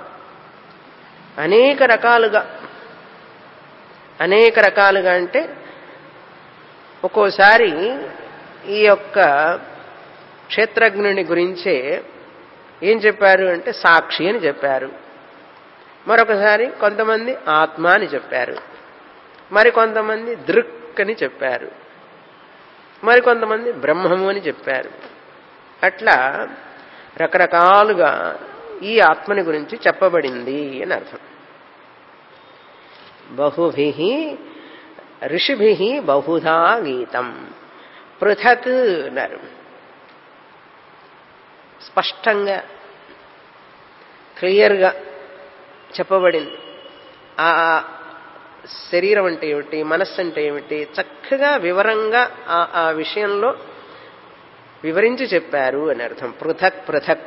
అనేక రకాలుగా అనేక రకాలుగా అంటే ఒక్కోసారి ఈ యొక్క క్షేత్రజ్ఞుని గురించే ఏం చెప్పారు అంటే సాక్షి అని చెప్పారు మరొకసారి కొంతమంది ఆత్మ అని చెప్పారు మరి కొంతమంది దృక్ అని చెప్పారు మరి కొంతమంది బ్రహ్మము అని చెప్పారు అట్లా రకరకాలుగా ఈ ఆత్మని గురించి చెప్పబడింది అని అర్థం బహుభి ఋషిభి బహుధా గీతం పృథక్ అన్నారు స్పష్టంగా క్లియర్గా చెప్పబడింది ఆ శరీరం అంటే ఏమిటి మనస్సు అంటే ఏమిటి చక్కగా వివరంగా ఆ ఆ విషయంలో వివరించి చెప్పారు అని అర్థం పృథక్ పృథక్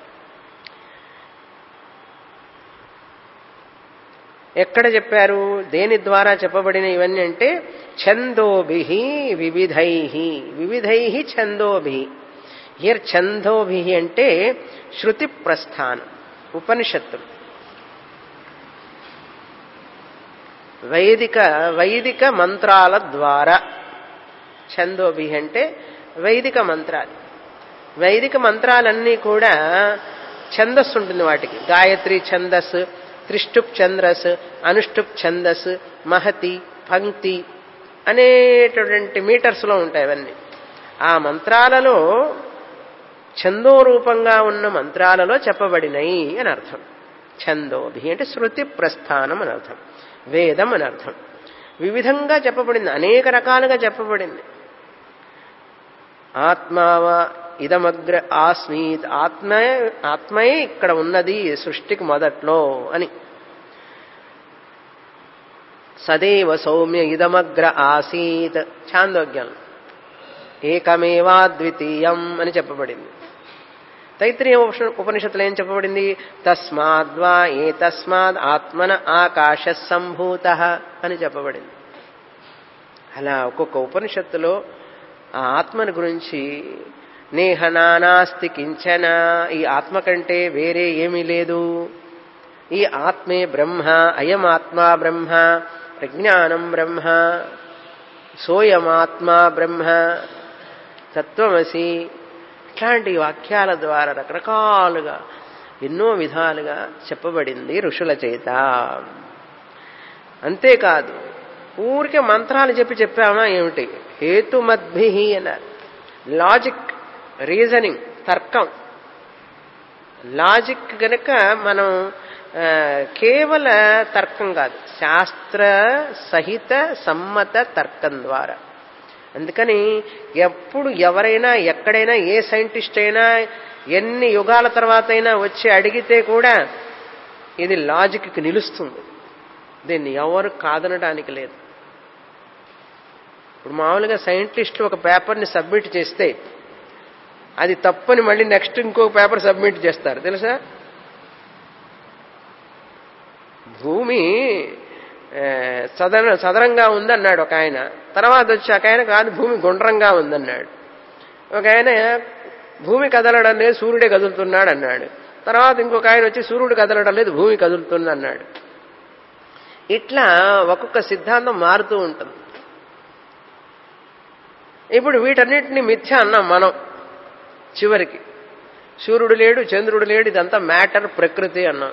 ఎక్కడ చెప్పారు దేని ద్వారా చెప్పబడిన ఇవన్నీ అంటే ఛందోభి వివిధై వివిధై ఛందోభి హియర్ ఛందోభి అంటే శృతి ప్రస్థానం ఉపనిషత్తులు వైదిక వైదిక మంత్రాల ద్వారా ఛందోభి అంటే వైదిక మంత్రాలు వైదిక మంత్రాలన్నీ కూడా ఛందస్సు ఉంటుంది వాటికి గాయత్రి ఛందస్సు త్రిష్టుప్ ఛందస్ అనుష్టుప్ ఛందస్ మహతి పంక్తి అనేటటువంటి మీటర్స్లో ఉంటాయి అవన్నీ ఆ మంత్రాలలో ఛందో రూపంగా ఉన్న మంత్రాలలో చెప్పబడినయి అని అర్థం ఛందోభి అంటే శృతి ప్రస్థానం అని అర్థం వేదం అని అర్థం వివిధంగా చెప్పబడింది అనేక రకాలుగా చెప్పబడింది ఆత్మావ ఇదమగ్ర ఆస్మీత్ ఆత్మ ఆత్మయే ఇక్కడ ఉన్నది సృష్టికి మొదట్లో అని సదేవ సౌమ్య ఇదమగ్ర ఆసీత్ ఛాందోగ్యం ఏకమేవాద్వితీయం అని చెప్పబడింది తైత్రీయ ఉపనిషత్తులో ఏం చెప్పబడింది తస్మాద్వా ఏ తస్మాద్ ఆత్మన ఆకాశ సంభూత అని చెప్పబడింది అలా ఒక్కొక్క ఉపనిషత్తులో ఆ ఆత్మని గురించి నేహ నానాస్తి కించన ఈ ఆత్మ కంటే వేరే ఏమీ లేదు ఈ ఆత్మే బ్రహ్మ అయం ఆత్మా బ్రహ్మ ప్రజ్ఞానం బ్రహ్మ సోయమాత్మా బ్రహ్మ తత్వమసి ఇట్లాంటి వాక్యాల ద్వారా రకరకాలుగా ఎన్నో విధాలుగా చెప్పబడింది ఋషుల చేత అంతేకాదు ఊరికే మంత్రాలు చెప్పి చెప్పామా ఏమిటి హేతుమద్భి అన్నారు లాజిక్ రీజనింగ్ తర్కం లాజిక్ గనక మనం కేవల తర్కం కాదు శాస్త్ర సహిత సమ్మత తర్కం ద్వారా అందుకని ఎప్పుడు ఎవరైనా ఎక్కడైనా ఏ సైంటిస్ట్ అయినా ఎన్ని యుగాల తర్వాత అయినా వచ్చి అడిగితే కూడా ఇది లాజిక్కి నిలుస్తుంది దీన్ని ఎవరు కాదనడానికి లేదు ఇప్పుడు మామూలుగా సైంటిస్టులు ఒక పేపర్ని సబ్మిట్ చేస్తే అది తప్పని మళ్ళీ నెక్స్ట్ ఇంకో పేపర్ సబ్మిట్ చేస్తారు తెలుసా భూమి సదర సదరంగా ఉందన్నాడు ఒక ఆయన తర్వాత వచ్చి ఒక ఆయన కాదు భూమి గుండ్రంగా ఉందన్నాడు ఒక ఆయన భూమి కదలడం లేదు సూర్యుడే కదులుతున్నాడు అన్నాడు తర్వాత ఇంకొక ఆయన వచ్చి సూర్యుడు కదలడం లేదు భూమి కదులుతుంది అన్నాడు ఇట్లా ఒక్కొక్క సిద్ధాంతం మారుతూ ఉంటుంది ఇప్పుడు వీటన్నిటిని మిథ్య అన్నాం మనం చివరికి సూర్యుడు లేడు చంద్రుడు లేడు ఇదంతా మ్యాటర్ ప్రకృతి అన్నాం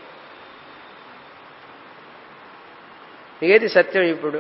ఏది సత్యం ఇప్పుడు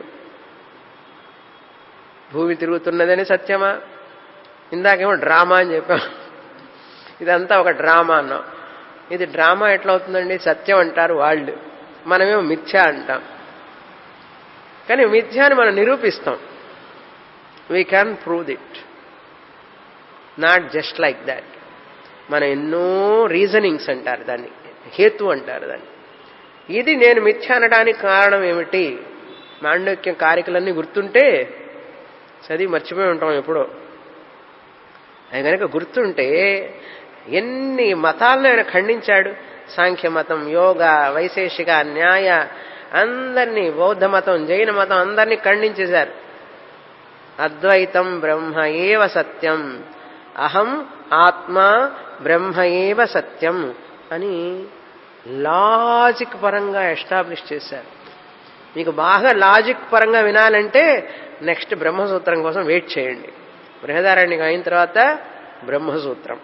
భూమి తిరుగుతున్నదని సత్యమా ఇందాకేమో డ్రామా అని చెప్పాం ఇదంతా ఒక డ్రామా అన్నాం ఇది డ్రామా ఎట్లా అవుతుందండి సత్యం అంటారు వాళ్ళు మనమేమో మిథ్య అంటాం కానీ మిథ్యాన్ని మనం నిరూపిస్తాం we can prove it not just like that మన ఎన్నో రీజనింగ్స్ అంటారు దాన్ని హేతు అంటారు దాన్ని ఇది నేను మిథ్య అనడానికి కారణం ఏమిటి మాండక్యం కారికలన్నీ గుర్తుంటే చదివి మర్చిపోయి ఉంటాం ఎప్పుడో అది కనుక గుర్తుంటే ఎన్ని మతాలను ఆయన ఖండించాడు సాంఖ్య మతం యోగ వైశేషిక న్యాయ అందరినీ బౌద్ధ మతం జైన మతం అందరినీ ఖండించేశారు అద్వైతం బ్రహ్మ ఏవ సత్యం అహం ఆత్మ బ్రహ్మ ఏవ సత్యం అని లాజిక్ పరంగా ఎస్టాబ్లిష్ చేశారు మీకు బాగా లాజిక్ పరంగా వినాలంటే నెక్స్ట్ బ్రహ్మసూత్రం కోసం వెయిట్ చేయండి బృహదారణ్యం అయిన తర్వాత బ్రహ్మసూత్రం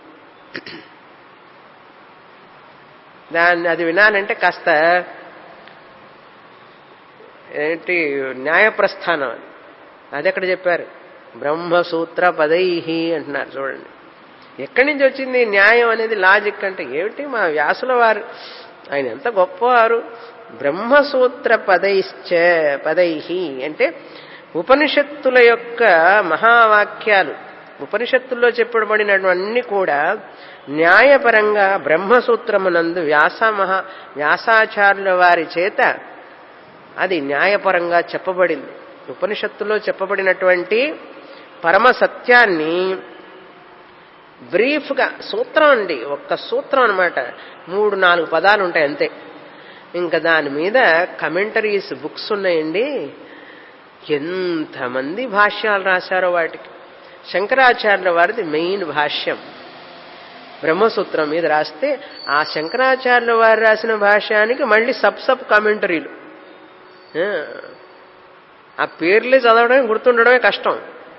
దాన్ని అది వినాలంటే కాస్త ఏంటి న్యాయప్రస్థానం అది అది ఎక్కడ చెప్పారు బ్రహ్మసూత్ర పదైహి అంటున్నారు చూడండి ఎక్కడి నుంచి వచ్చింది న్యాయం అనేది లాజిక్ అంటే ఏమిటి మా వ్యాసుల వారు ఆయన ఎంత గొప్పవారు బ్రహ్మసూత్ర పదైశ్చ పదైహి అంటే ఉపనిషత్తుల యొక్క మహావాక్యాలు ఉపనిషత్తుల్లో చెప్పబడినవన్నీ కూడా న్యాయపరంగా బ్రహ్మసూత్రమునందు వ్యాస మహా వ్యాసాచార్యుల వారి చేత అది న్యాయపరంగా చెప్పబడింది ఉపనిషత్తులో చెప్పబడినటువంటి పరమ సత్యాన్ని బ్రీఫ్గా సూత్రం అండి ఒక్క సూత్రం అనమాట మూడు నాలుగు పదాలు ఉంటాయి అంతే ఇంకా దాని మీద కమెంటరీస్ బుక్స్ ఉన్నాయండి ఎంతమంది భాష్యాలు రాశారో వాటికి శంకరాచార్యుల వారిది మెయిన్ భాష్యం బ్రహ్మసూత్రం మీద రాస్తే ఆ శంకరాచార్యుల వారు రాసిన భాష్యానికి మళ్ళీ సబ్ సబ్ కామెంటరీలు ఆ, ఆ పేర్లే చదవడమే గుర్తుండడమే కష్టం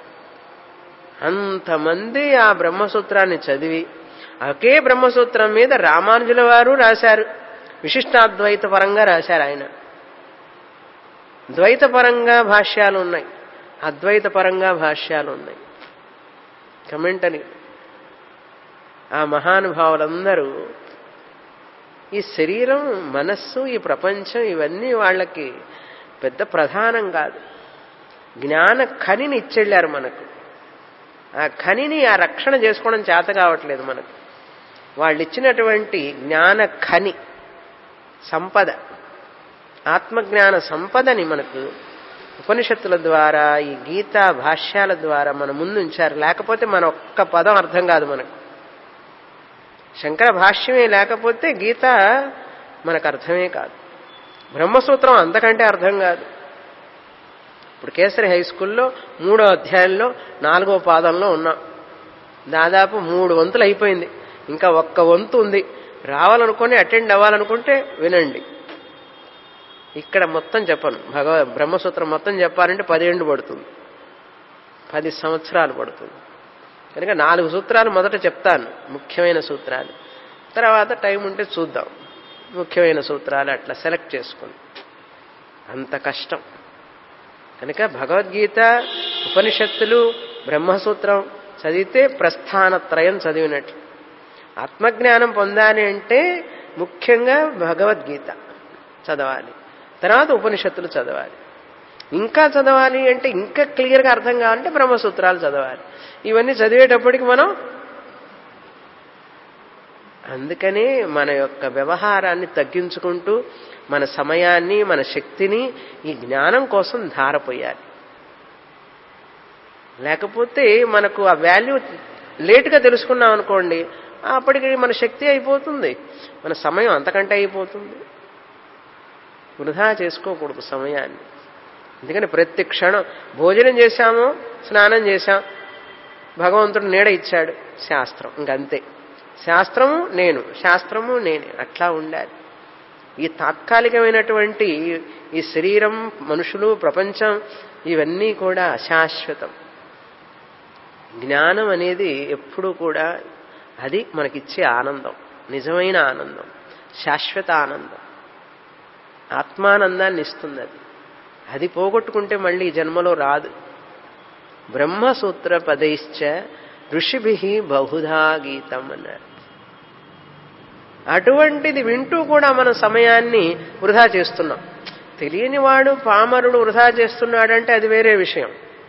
అంతమంది ఆ బ్రహ్మసూత్రాన్ని చదివి ఒకే బ్రహ్మసూత్రం మీద రామానుజుల వారు రాశారు విశిష్టాద్వైత పరంగా రాశారు ఆయన ద్వైత పరంగా భాష్యాలు ఉన్నాయి అద్వైత పరంగా భాష్యాలు ఉన్నాయి కమెంటని ఆ మహానుభావులందరూ ఈ శరీరం మనస్సు ఈ ప్రపంచం ఇవన్నీ వాళ్ళకి పెద్ద ప్రధానం కాదు జ్ఞాన ఖనిని ఇచ్చెళ్ళారు మనకు ఆ ఖనిని ఆ రక్షణ చేసుకోవడం చేత కావట్లేదు మనకు వాళ్ళు ఇచ్చినటువంటి జ్ఞాన ఖని సంపద ఆత్మజ్ఞాన సంపదని మనకు ఉపనిషత్తుల ద్వారా ఈ గీతా భాష్యాల ద్వారా మన ముందు ఉంచారు లేకపోతే మన ఒక్క పదం అర్థం కాదు మనకు శంకర భాష్యమే లేకపోతే గీత మనకు అర్థమే కాదు బ్రహ్మసూత్రం అంతకంటే అర్థం కాదు ఇప్పుడు కేసరి హై స్కూల్లో మూడో అధ్యాయంలో నాలుగో పాదంలో ఉన్నాం దాదాపు మూడు వంతులు అయిపోయింది ఇంకా ఒక్క వంతు ఉంది రావాలనుకొని అటెండ్ అవ్వాలనుకుంటే వినండి ఇక్కడ మొత్తం చెప్పను భగవ బ్రహ్మసూత్రం మొత్తం చెప్పాలంటే పదిహేండు పడుతుంది పది సంవత్సరాలు పడుతుంది కనుక నాలుగు సూత్రాలు మొదట చెప్తాను ముఖ్యమైన సూత్రాలు తర్వాత టైం ఉంటే చూద్దాం ముఖ్యమైన సూత్రాలు అట్లా సెలెక్ట్ చేసుకుని అంత కష్టం కనుక భగవద్గీత ఉపనిషత్తులు బ్రహ్మసూత్రం చదివితే ప్రస్థానత్రయం చదివినట్లు ఆత్మజ్ఞానం పొందాలి అంటే ముఖ్యంగా భగవద్గీత చదవాలి తర్వాత ఉపనిషత్తులు చదవాలి ఇంకా చదవాలి అంటే ఇంకా క్లియర్గా అర్థం కావాలంటే బ్రహ్మసూత్రాలు చదవాలి ఇవన్నీ చదివేటప్పటికి మనం అందుకనే మన యొక్క వ్యవహారాన్ని తగ్గించుకుంటూ మన సమయాన్ని మన శక్తిని ఈ జ్ఞానం కోసం ధారపోయాలి లేకపోతే మనకు ఆ వాల్యూ లేటుగా తెలుసుకున్నాం అనుకోండి అప్పటికి మన శక్తి అయిపోతుంది మన సమయం అంతకంటే అయిపోతుంది వృధా చేసుకోకూడదు సమయాన్ని అందుకని ప్రతి క్షణం భోజనం చేశాము స్నానం చేశాం భగవంతుడు నీడ ఇచ్చాడు శాస్త్రం ఇంకంతే శాస్త్రము నేను శాస్త్రము నేనే అట్లా ఉండాలి ఈ తాత్కాలికమైనటువంటి ఈ శరీరం మనుషులు ప్రపంచం ఇవన్నీ కూడా అశాశ్వతం జ్ఞానం అనేది ఎప్పుడూ కూడా అది మనకిచ్చే ఆనందం నిజమైన ఆనందం శాశ్వత ఆనందం ఆత్మానందాన్ని ఇస్తుంది అది అది పోగొట్టుకుంటే మళ్ళీ ఈ జన్మలో రాదు బ్రహ్మసూత్ర పదైశ్చ ఋషిభి బహుధా గీతం అన్నారు అటువంటిది వింటూ కూడా మన సమయాన్ని వృధా చేస్తున్నాం తెలియని వాడు పామరుడు వృధా చేస్తున్నాడంటే అది వేరే విషయం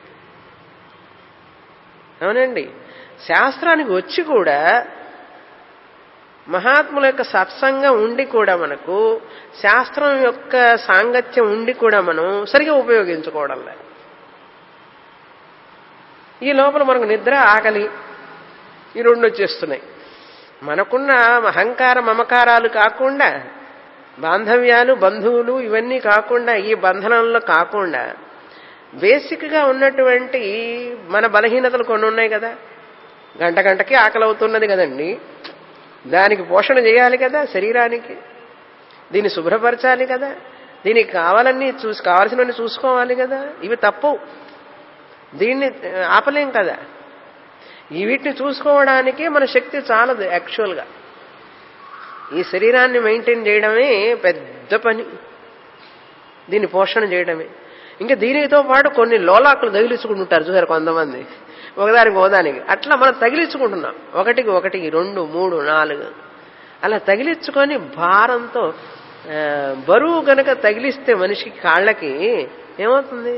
అవునండి శాస్త్రానికి వచ్చి కూడా మహాత్ముల యొక్క సత్సంగం ఉండి కూడా మనకు శాస్త్రం యొక్క సాంగత్యం ఉండి కూడా మనం సరిగా ఉపయోగించుకోవడం లేదు ఈ లోపల మనకు నిద్ర ఆకలి ఈ రెండు వచ్చేస్తున్నాయి మనకున్న అహంకార మమకారాలు కాకుండా బాంధవ్యాలు బంధువులు ఇవన్నీ కాకుండా ఈ బంధనంలో కాకుండా బేసిక్గా ఉన్నటువంటి మన బలహీనతలు కొన్ని ఉన్నాయి కదా గంట గంటకి ఆకలి అవుతున్నది కదండి దానికి పోషణ చేయాలి కదా శరీరానికి దీన్ని శుభ్రపరచాలి కదా దీనికి కావాలన్నీ చూసి కావాల్సినవన్నీ చూసుకోవాలి కదా ఇవి తప్పవు దీన్ని ఆపలేం కదా ఈ వీటిని చూసుకోవడానికి మన శక్తి చాలదు యాక్చువల్గా ఈ శరీరాన్ని మెయింటైన్ చేయడమే పెద్ద పని దీన్ని పోషణ చేయడమే ఇంకా దీనితో పాటు కొన్ని లోలాకులు తగిలించుకుంటుంటారు చూసారు కొంతమంది ఒకదానికి ఒకదానికి అట్లా మనం తగిలించుకుంటున్నాం ఒకటికి ఒకటికి రెండు మూడు నాలుగు అలా తగిలించుకొని భారంతో బరువు గనక తగిలిస్తే మనిషికి కాళ్ళకి ఏమవుతుంది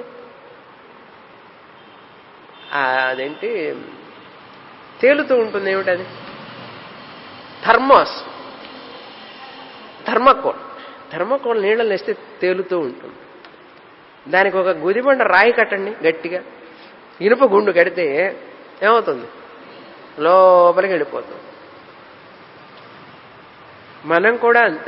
అదేంటి తేలుతూ ఉంటుంది ఏమిటది థర్మాస్ థర్మకోల్ థర్మకోల్ నీళ్ళలో వేస్తే తేలుతూ ఉంటుంది దానికి ఒక గుదిబండ రాయి కట్టండి గట్టిగా ఇనుప గుండు కడితే ఏమవుతుంది లోపలికి వెళ్ళిపోతుంది మనం కూడా అంతే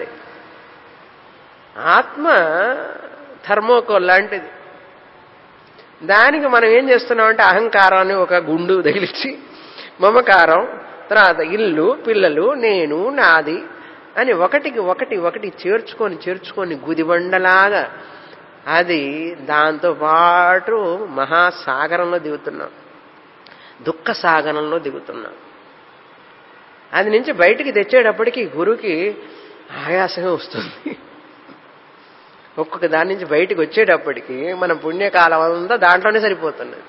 ఆత్మ థర్మోకోల్ లాంటిది దానికి మనం ఏం చేస్తున్నామంటే అహంకారాన్ని ఒక గుండు తగిలించి మమకారం తర్వాత ఇల్లు పిల్లలు నేను నాది అని ఒకటికి ఒకటి ఒకటి చేర్చుకొని చేర్చుకొని గుదిబండలాగా అది దాంతో పాటు మహాసాగరంలో దిగుతున్నాం దుఃఖ సాగరంలో దిగుతున్నాం అది నుంచి బయటికి తెచ్చేటప్పటికి గురుకి ఆయాసంగా వస్తుంది ఒక్కొక్క దాని నుంచి బయటికి వచ్చేటప్పటికి మన పుణ్యకాలం అంతా దాంట్లోనే సరిపోతున్నది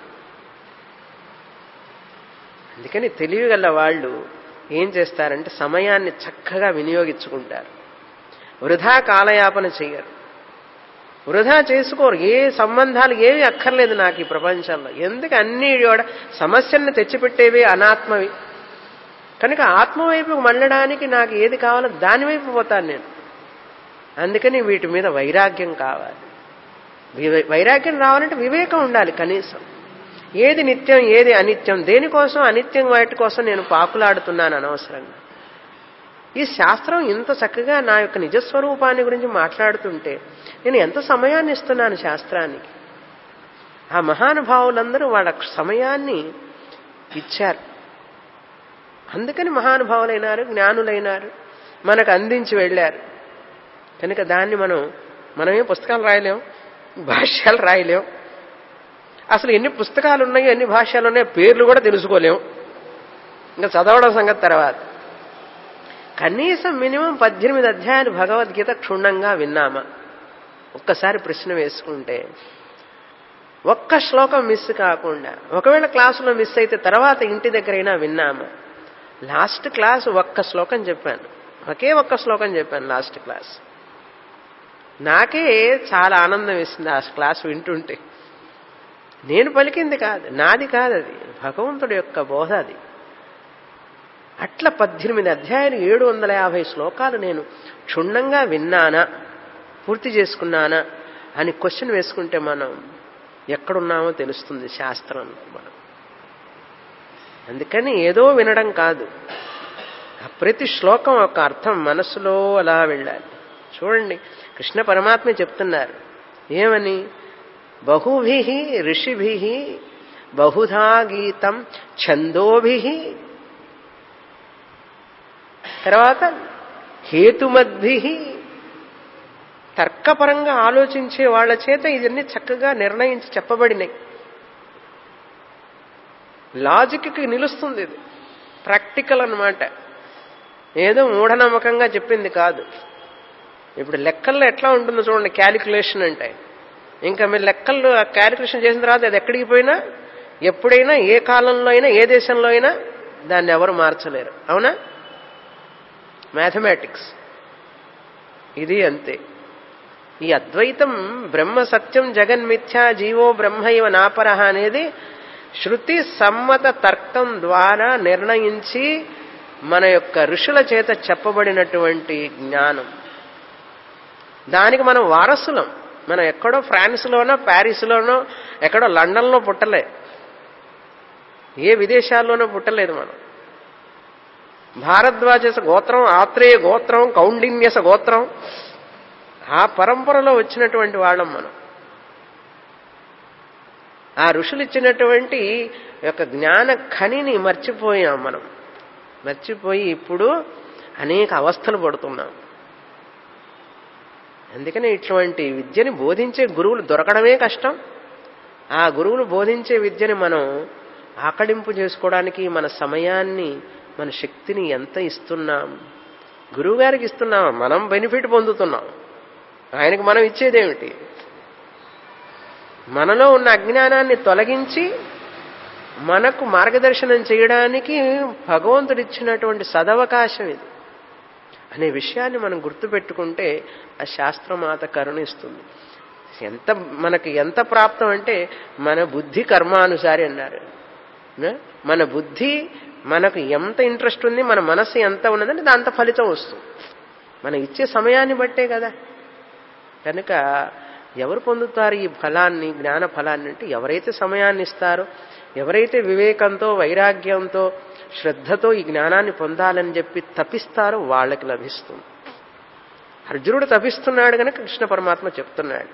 అందుకని తెలివిగల వాళ్ళు ఏం చేస్తారంటే సమయాన్ని చక్కగా వినియోగించుకుంటారు వృధా కాలయాపన చెయ్యరు వృధా చేసుకోరు ఏ సంబంధాలు ఏవి అక్కర్లేదు నాకు ఈ ప్రపంచంలో ఎందుకు అన్ని కూడా సమస్యల్ని తెచ్చిపెట్టేవి అనాత్మవి కనుక ఆత్మ వైపుకు మళ్ళడానికి నాకు ఏది కావాలో దాని వైపు పోతాను నేను అందుకని వీటి మీద వైరాగ్యం కావాలి వివే- వైరాగ్యం రావాలంటే వివేకం ఉండాలి కనీసం ఏది నిత్యం ఏది అనిత్యం దేనికోసం అనిత్యం వాటి కోసం నేను పాకులాడుతున్నాను అనవసరంగా ఈ శాస్త్రం ఇంత చక్కగా నా యొక్క నిజస్వరూపాన్ని గురించి మాట్లాడుతుంటే నేను ఎంత సమయాన్ని ఇస్తున్నాను శాస్త్రానికి ఆ మహానుభావులందరూ వాళ్ళ సమయాన్ని ఇచ్చారు అందుకని మహానుభావులైనారు జ్ఞానులైనారు మనకు అందించి వెళ్ళారు కనుక దాన్ని మనం మనమే పుస్తకాలు రాయలేం భాష్యాలు రాయలేం అసలు ఎన్ని పుస్తకాలు ఉన్నాయో ఎన్ని భాష్యాలు ఉన్నాయో పేర్లు కూడా తెలుసుకోలేం ఇంకా చదవడం సంగతి తర్వాత కనీసం మినిమం పద్దెనిమిది అధ్యాయాలు భగవద్గీత క్షుణ్ణంగా విన్నామా ఒక్కసారి ప్రశ్న వేసుకుంటే ఒక్క శ్లోకం మిస్ కాకుండా ఒకవేళ క్లాసులో మిస్ అయితే తర్వాత ఇంటి దగ్గరైనా విన్నామా లాస్ట్ క్లాస్ ఒక్క శ్లోకం చెప్పాను ఒకే ఒక్క శ్లోకం చెప్పాను లాస్ట్ క్లాస్ నాకే చాలా ఆనందం వేసింది ఆ క్లాస్ వింటుంటే నేను పలికింది కాదు నాది కాదు అది భగవంతుడి యొక్క బోధ అది అట్లా పద్దెనిమిది అధ్యాయులు ఏడు వందల యాభై శ్లోకాలు నేను క్షుణ్ణంగా విన్నానా పూర్తి చేసుకున్నానా అని క్వశ్చన్ వేసుకుంటే మనం ఎక్కడున్నామో తెలుస్తుంది శాస్త్రంలో మనం అందుకని ఏదో వినడం కాదు ఆ ప్రతి శ్లోకం ఒక అర్థం మనసులో అలా వెళ్ళాలి చూడండి కృష్ణ పరమాత్మ చెప్తున్నారు ఏమని బహుభి ఋషిభి బహుధా గీతం ఛందోభి తర్వాత హేతుమద్భి తర్కపరంగా ఆలోచించే వాళ్ళ చేత ఇవన్నీ చక్కగా నిర్ణయించి చెప్పబడినాయి లాజిక్కి నిలుస్తుంది ఇది ప్రాక్టికల్ అన్నమాట ఏదో మూఢనమ్మకంగా చెప్పింది కాదు ఇప్పుడు లెక్కల్లో ఎట్లా ఉంటుందో చూడండి క్యాలిక్యులేషన్ అంటే ఇంకా మీరు లెక్కల్లో క్యాలిక్యులేషన్ చేసిన తర్వాత అది ఎక్కడికి పోయినా ఎప్పుడైనా ఏ కాలంలో అయినా ఏ దేశంలో అయినా దాన్ని ఎవరు మార్చలేరు అవునా మ్యాథమెటిక్స్ ఇది అంతే ఈ అద్వైతం బ్రహ్మ సత్యం జగన్మిథ్యా జీవో బ్రహ్మ ఇవ నాపరహ అనేది శృతి సమ్మత తర్కం ద్వారా నిర్ణయించి మన యొక్క ఋషుల చేత చెప్పబడినటువంటి జ్ఞానం దానికి మనం వారసులం మనం ఎక్కడో ఫ్రాన్స్లోనో ప్యారిస్లోనో ఎక్కడో లండన్లో పుట్టలే ఏ విదేశాల్లోనో పుట్టలేదు మనం భారద్వాజస గోత్రం ఆత్రేయ గోత్రం కౌండిన్యస గోత్రం ఆ పరంపరలో వచ్చినటువంటి వాళ్ళం మనం ఆ ఋషులు ఇచ్చినటువంటి యొక్క జ్ఞాన ఖనిని మర్చిపోయాం మనం మర్చిపోయి ఇప్పుడు అనేక అవస్థలు పడుతున్నాం అందుకని ఇటువంటి విద్యని బోధించే గురువులు దొరకడమే కష్టం ఆ గురువులు బోధించే విద్యని మనం ఆకడింపు చేసుకోవడానికి మన సమయాన్ని మన శక్తిని ఎంత ఇస్తున్నాం గురువుగారికి ఇస్తున్నాం మనం బెనిఫిట్ పొందుతున్నాం ఆయనకు మనం ఇచ్చేదేమిటి మనలో ఉన్న అజ్ఞానాన్ని తొలగించి మనకు మార్గదర్శనం చేయడానికి భగవంతుడిచ్చినటువంటి సదవకాశం ఇది అనే విషయాన్ని మనం గుర్తుపెట్టుకుంటే ఆ శాస్త్రమాత కరుణిస్తుంది ఎంత మనకి ఎంత ప్రాప్తం అంటే మన బుద్ధి కర్మానుసారి అన్నారు నా? మన బుద్ధి మనకు ఎంత ఇంట్రెస్ట్ ఉంది మన మనసు ఎంత ఉన్నదంటే దాంత ఫలితం వస్తుంది మనం ఇచ్చే సమయాన్ని బట్టే కదా కనుక ఎవరు పొందుతారు ఈ ఫలాన్ని జ్ఞాన ఫలాన్ని అంటే ఎవరైతే సమయాన్ని ఇస్తారో ఎవరైతే వివేకంతో వైరాగ్యంతో శ్రద్ధతో ఈ జ్ఞానాన్ని పొందాలని చెప్పి తపిస్తారో వాళ్ళకి లభిస్తుంది అర్జునుడు తపిస్తున్నాడు కనుక కృష్ణ పరమాత్మ చెప్తున్నాడు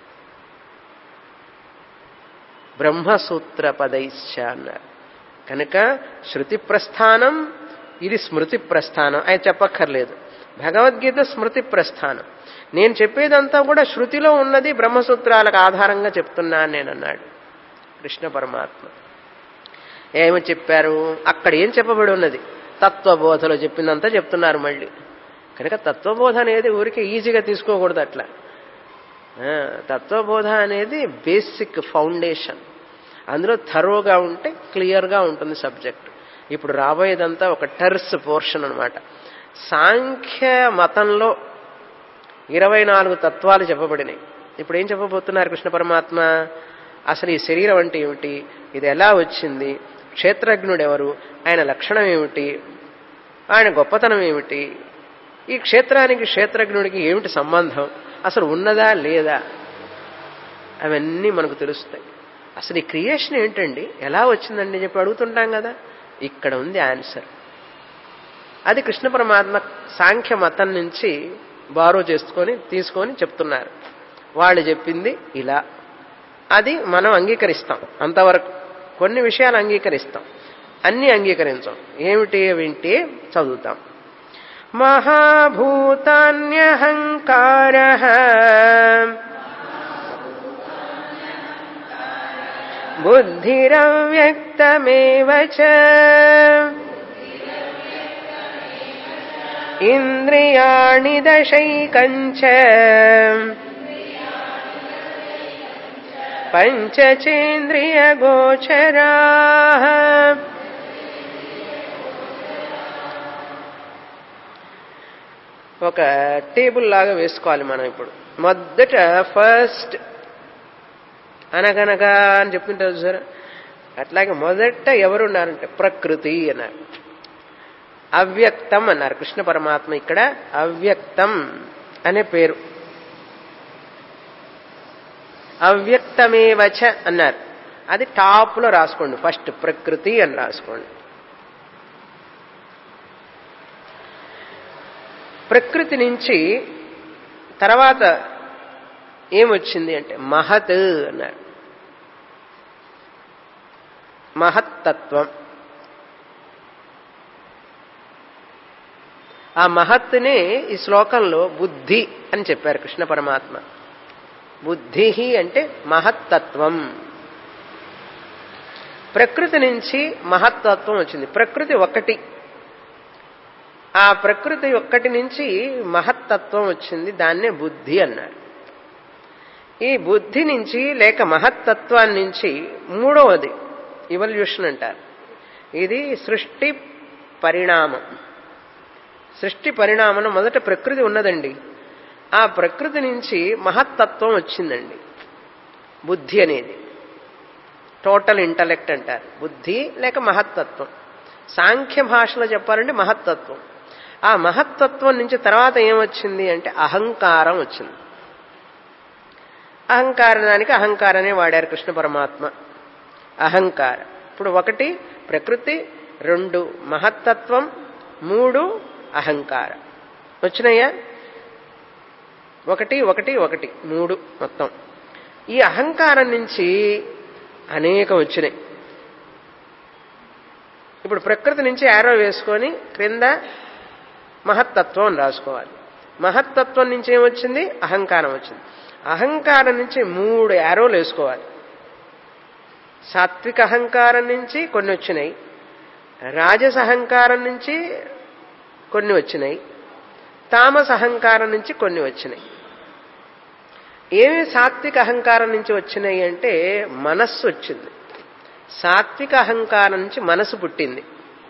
బ్రహ్మసూత్ర పదైశ్చ అన్నారు కనుక శృతి ప్రస్థానం ఇది స్మృతి ప్రస్థానం ఆయన చెప్పక్కర్లేదు భగవద్గీత స్మృతి ప్రస్థానం నేను చెప్పేదంతా కూడా శృతిలో ఉన్నది బ్రహ్మసూత్రాలకు ఆధారంగా చెప్తున్నాను నేను అన్నాడు కృష్ణ పరమాత్మ ఏమి చెప్పారు అక్కడ ఏం చెప్పబడి ఉన్నది తత్వబోధలో చెప్పిందంతా చెప్తున్నారు మళ్ళీ కనుక తత్వబోధ అనేది ఊరికి ఈజీగా తీసుకోకూడదు అట్లా ఆ, తత్వబోధ అనేది బేసిక్ ఫౌండేషన్ అందులో థరోగా ఉంటే క్లియర్గా ఉంటుంది సబ్జెక్ట్ ఇప్పుడు రాబోయేదంతా ఒక టెర్స్ పోర్షన్ అనమాట సాంఖ్య మతంలో ఇరవై నాలుగు తత్వాలు చెప్పబడినాయి ఇప్పుడు ఏం చెప్పబోతున్నారు కృష్ణ పరమాత్మ అసలు ఈ శరీరం అంటే ఏమిటి ఇది ఎలా వచ్చింది క్షేత్రజ్ఞుడు ఎవరు ఆయన లక్షణం ఏమిటి ఆయన గొప్పతనం ఏమిటి ఈ క్షేత్రానికి క్షేత్రజ్ఞుడికి ఏమిటి సంబంధం అసలు ఉన్నదా లేదా అవన్నీ మనకు తెలుస్తాయి అసలు ఈ క్రియేషన్ ఏంటండి ఎలా వచ్చిందండి చెప్పి అడుగుతుంటాం కదా ఇక్కడ ఉంది ఆన్సర్ అది కృష్ణ పరమాత్మ సాంఖ్య మతం నుంచి బారో చేసుకొని తీసుకొని చెప్తున్నారు వాళ్ళు చెప్పింది ఇలా అది మనం అంగీకరిస్తాం అంతవరకు కొన్ని విషయాలు అంగీకరిస్తాం అన్ని అంగీకరించాం ఏమిటి వింటే చదువుతాం మహాభూతాన్యహంకార బుద్ధిరవ్యక్తమేవ చ ఇంద్రియాణి దశైకంచ పంచచేంద్రియ గోచరా ఒక టేబుల్ లాగా వేసుకోవాలి మనం ఇప్పుడు మొదట ఫస్ట్ అనగనగా అని చెప్తుంటారు సార్ అట్లాగే మొదట ఎవరున్నారంటే ప్రకృతి అన్నారు అవ్యక్తం అన్నారు కృష్ణ పరమాత్మ ఇక్కడ అవ్యక్తం అనే పేరు అవ్యక్తమేవచ అన్నారు అది టాప్ లో రాసుకోండి ఫస్ట్ ప్రకృతి అని రాసుకోండి ప్రకృతి నుంచి తర్వాత ఏమొచ్చింది అంటే మహత్ అన్నారు మహత్తత్వం ఆ మహత్తునే ఈ శ్లోకంలో బుద్ధి అని చెప్పారు కృష్ణ పరమాత్మ బుద్ధి అంటే మహత్తత్వం ప్రకృతి నుంచి మహత్తత్వం వచ్చింది ప్రకృతి ఒక్కటి ఆ ప్రకృతి ఒక్కటి నుంచి మహత్తత్వం వచ్చింది దాన్నే బుద్ధి అన్నారు ఈ బుద్ధి నుంచి లేక మహత్తత్వాన్ని నుంచి మూడవది ఇవల్యూషన్ అంటారు ఇది సృష్టి పరిణామం సృష్టి పరిణామం మొదట ప్రకృతి ఉన్నదండి ఆ ప్రకృతి నుంచి మహత్తత్వం వచ్చిందండి బుద్ధి అనేది టోటల్ ఇంటలెక్ట్ అంటారు బుద్ధి లేక మహత్తత్వం సాంఖ్య భాషలో చెప్పాలంటే మహత్తత్వం ఆ మహత్తత్వం నుంచి తర్వాత ఏమొచ్చింది అంటే అహంకారం వచ్చింది అహంకారానికి అహంకారనే వాడారు కృష్ణ పరమాత్మ అహంకార ఇప్పుడు ఒకటి ప్రకృతి రెండు మహత్తత్వం మూడు అహంకారం వచ్చినాయా ఒకటి ఒకటి ఒకటి మూడు మొత్తం ఈ అహంకారం నుంచి అనేకం వచ్చినాయి ఇప్పుడు ప్రకృతి నుంచి యారో వేసుకొని క్రింద మహత్తత్వం అని రాసుకోవాలి మహత్తత్వం నుంచి ఏమొచ్చింది అహంకారం వచ్చింది అహంకారం నుంచి మూడు యారోలు వేసుకోవాలి సాత్విక అహంకారం నుంచి కొన్ని వచ్చినాయి రాజస అహంకారం నుంచి కొన్ని వచ్చినాయి తామస అహంకారం నుంచి కొన్ని వచ్చినాయి ఏమి సాత్విక అహంకారం నుంచి వచ్చినాయి అంటే మనస్సు వచ్చింది సాత్విక అహంకారం నుంచి మనసు పుట్టింది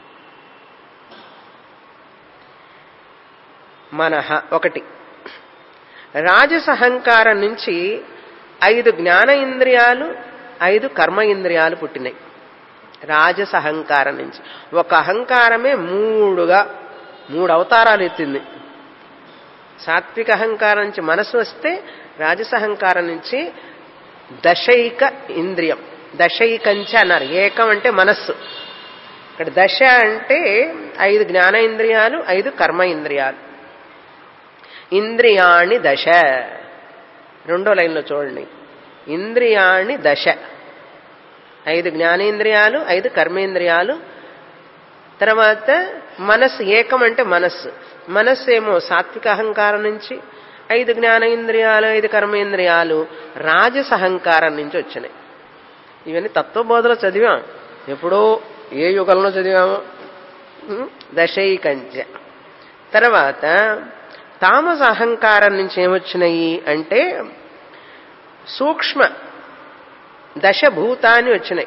మనహ ఒకటి రాజస అహంకారం నుంచి ఐదు జ్ఞాన ఇంద్రియాలు ఐదు కర్మ ఇంద్రియాలు పుట్టినాయి రాజస అహంకారం నుంచి ఒక అహంకారమే మూడుగా మూడు అవతారాలు ఎత్తింది సాత్విక అహంకారం నుంచి మనసు వస్తే రాజస అహంకారం నుంచి దశైక ఇంద్రియం దశైకంచ అన్నారు ఏకం అంటే మనస్సు ఇక్కడ దశ అంటే ఐదు జ్ఞాన ఇంద్రియాలు ఐదు కర్మ ఇంద్రియాలు ఇంద్రియాణి దశ రెండో లైన్లో చూడండి ఇంద్రియాణి దశ ఐదు జ్ఞానేంద్రియాలు ఐదు కర్మేంద్రియాలు తర్వాత మనస్సు ఏకం అంటే మనస్సు మనస్సు ఏమో సాత్విక అహంకారం నుంచి ఐదు జ్ఞానేంద్రియాలు ఐదు కర్మేంద్రియాలు రాజస అహంకారం నుంచి వచ్చినాయి ఇవన్నీ తత్వబోధలో చదివాం ఎప్పుడో ఏ యుగంలో చదివామో ఉం? దశైకంచ తర్వాత తామస అహంకారం నుంచి ఏమొచ్చినాయి అంటే సూక్ష్మ దశభూతాన్ని వచ్చినాయి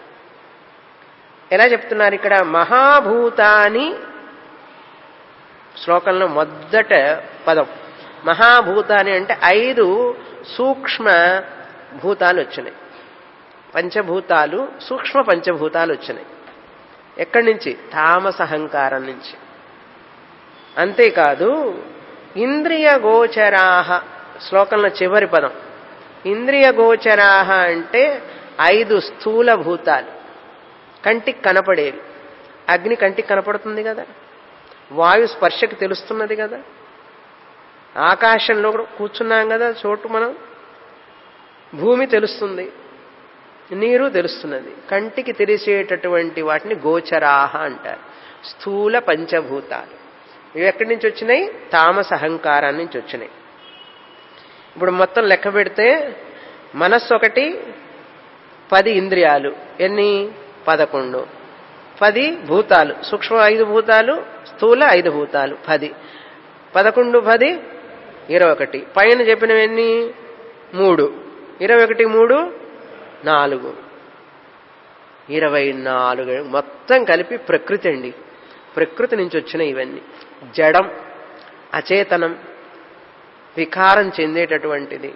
ఎలా చెప్తున్నారు ఇక్కడ మహాభూతాని శ్లోకంలో మొదట పదం మహాభూతాని అంటే ఐదు సూక్ష్మ భూతాలు వచ్చినాయి పంచభూతాలు సూక్ష్మ పంచభూతాలు వచ్చినాయి ఎక్కడి నుంచి తామస అహంకారం నుంచి అంతేకాదు ఇంద్రియ గోచరాహ శ్లోకంలో చివరి పదం ఇంద్రియ గోచరాహ అంటే ఐదు స్థూల భూతాలు కంటికి కనపడేవి అగ్ని కంటికి కనపడుతుంది కదా వాయు స్పర్శకి తెలుస్తున్నది కదా ఆకాశంలో కూడా కూర్చున్నాం కదా చోటు మనం భూమి తెలుస్తుంది నీరు తెలుస్తున్నది కంటికి తెలిసేటటువంటి వాటిని గోచరాహ అంటారు స్థూల పంచభూతాలు ఇవి ఎక్కడి నుంచి వచ్చినాయి తామస అహంకారాన్ని నుంచి వచ్చినాయి ఇప్పుడు మొత్తం లెక్క పెడితే మనస్సు ఒకటి పది ఇంద్రియాలు ఎన్ని పదకొండు పది భూతాలు సూక్ష్మ ఐదు భూతాలు స్థూల ఐదు భూతాలు పది పదకొండు పది ఇరవై ఒకటి పైన చెప్పినవన్నీ మూడు ఇరవై ఒకటి మూడు నాలుగు ఇరవై నాలుగు మొత్తం కలిపి ప్రకృతి అండి ప్రకృతి నుంచి వచ్చిన ఇవన్నీ జడం అచేతనం వికారం చెందేటటువంటిది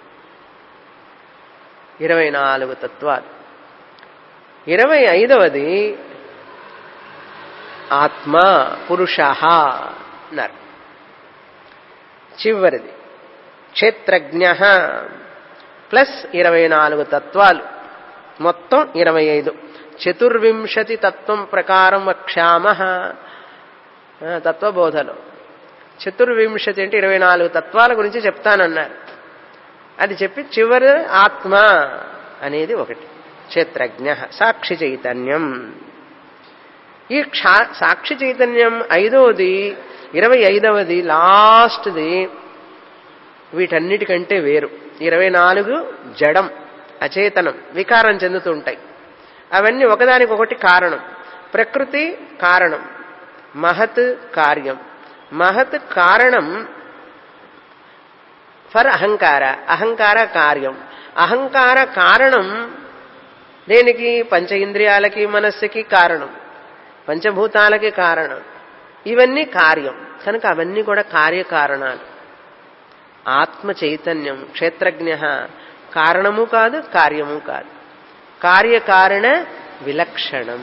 ఇరవై నాలుగు తత్వాలు ఇరవై ఐదవది ఆత్మ పురుష అన్నారు చివరిది క్షేత్రజ్ఞ ప్లస్ ఇరవై నాలుగు తత్వాలు మొత్తం ఇరవై ఐదు చతుర్వింశతి తత్వం ప్రకారం వక్ష్యామ తత్వబోధలో చతుర్వింశతి అంటే ఇరవై నాలుగు తత్వాల గురించి చెప్తానన్నారు అది చెప్పి చివరి ఆత్మ అనేది ఒకటి క్షేత్రజ్ఞ సాక్షి చైతన్యం ఈ క్షా సాక్షి చైతన్యం ఐదవది ఇరవై ఐదవది లాస్ట్ది వీటన్నిటికంటే వేరు ఇరవై నాలుగు జడం అచేతనం వికారం చెందుతుంటాయి అవన్నీ ఒకదానికొకటి కారణం ప్రకృతి కారణం మహత్ కార్యం మహత్ కారణం ఫర్ అహంకార అహంకార కార్యం అహంకార కారణం దేనికి పంచ ఇంద్రియాలకి మనస్సుకి కారణం పంచభూతాలకి కారణం ఇవన్నీ కార్యం కనుక అవన్నీ కూడా కార్యకారణాలు ఆత్మ చైతన్యం క్షేత్రజ్ఞ కారణము కాదు కార్యము కాదు కార్యకారణ విలక్షణం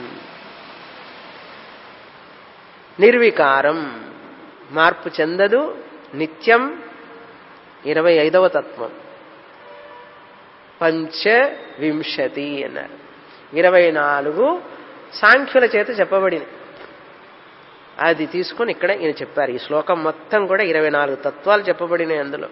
నిర్వికారం మార్పు చెందదు నిత్యం ఇరవై ఐదవ తత్వం పంచవింశతి అన్నారు ఇరవై నాలుగు సాంఖ్యుల చేత చెప్పబడింది అది తీసుకొని ఇక్కడ ఈయన చెప్పారు ఈ శ్లోకం మొత్తం కూడా ఇరవై నాలుగు తత్వాలు చెప్పబడినాయి అందులో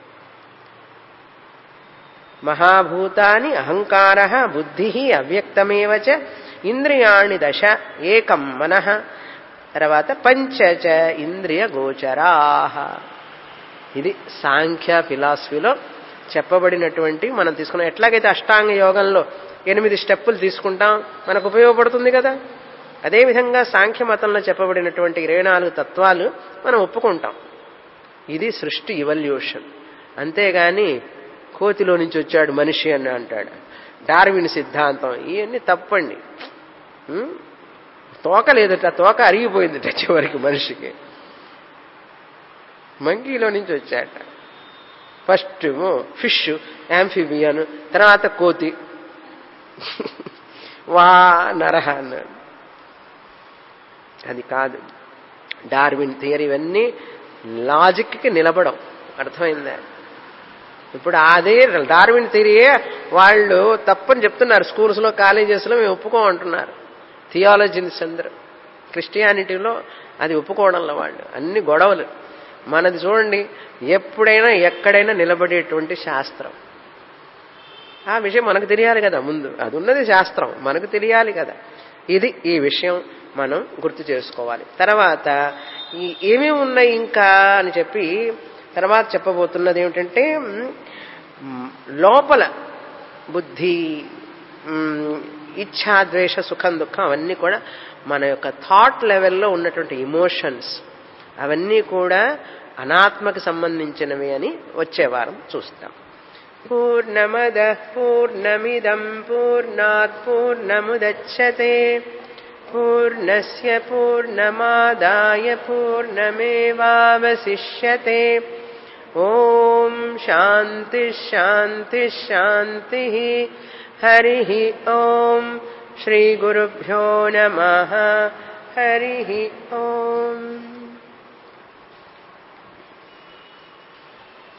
మహాభూతాని అహంకార బుద్ధి అవ్యక్తమేవ చ ఇంద్రియాణి దశ ఏకం మనః తర్వాత పంచచ ఇంద్రియ గోచరా ఇది సాంఖ్య ఫిలాసఫీలో చెప్పబడినటువంటి మనం తీసుకున్నాం ఎట్లాగైతే అష్టాంగ యోగంలో ఎనిమిది స్టెప్పులు తీసుకుంటాం మనకు ఉపయోగపడుతుంది కదా అదేవిధంగా సాంఖ్య మతంలో చెప్పబడినటువంటి ఇరవై నాలుగు తత్వాలు మనం ఒప్పుకుంటాం ఇది సృష్టి ఇవల్యూషన్ అంతేగాని కోతిలో నుంచి వచ్చాడు మనిషి అని అంటాడు డార్విన్ సిద్ధాంతం ఇవన్నీ తప్పండి ఉం? తోక లేదట తోక అరిగిపోయిందట చివరికి మనిషికి మంకీలో నుంచి వచ్చాట ఫస్ట్ ఫిష్ యాంఫిబియన్ తర్వాత కోతి వా నరహ అన్నాడు అది కాదు డార్విన్ థియరీ ఇవన్నీ లాజిక్కి నిలబడం అర్థమైందా ఇప్పుడు అదే డార్విన్ థియరీయే వాళ్ళు తప్పని చెప్తున్నారు స్కూల్స్లో కాలేజెస్లో మేము ఒప్పుకోమంటున్నారు థియాలజీస్ అందరూ క్రిస్టియానిటీలో అది ఒప్పుకోవడంలో వాళ్ళు అన్ని గొడవలు మనది చూడండి ఎప్పుడైనా ఎక్కడైనా నిలబడేటువంటి శాస్త్రం ఆ విషయం మనకు తెలియాలి కదా ముందు అది ఉన్నది శాస్త్రం మనకు తెలియాలి కదా ఇది ఈ విషయం మనం గుర్తు చేసుకోవాలి తర్వాత ఈ ఏమేమి ఉన్నాయి ఇంకా అని చెప్పి తర్వాత చెప్పబోతున్నది ఏమిటంటే మ్, లోపల బుద్ధి మ్, ఇచ్ఛా ద్వేష సుఖం దుఃఖం అవన్నీ కూడా మన యొక్క థాట్ లెవెల్లో ఉన్నటువంటి ఇమోషన్స్ అవన్నీ కూడా అనాత్మకి సంబంధించినవి అని వచ్చే వారం చూస్తాం పూర్ణమద పూర్ణమిదం పూర్ణాత్ పూర్ణముదచ్చతే పూర్ణస్య పూర్ణమాదాయ పూర్ణమేవావశిష్యతే ఓం శాంతి శాంతి శాంతి హరి ఓం శ్రీ గురుభ్యో నమ హరి ఓం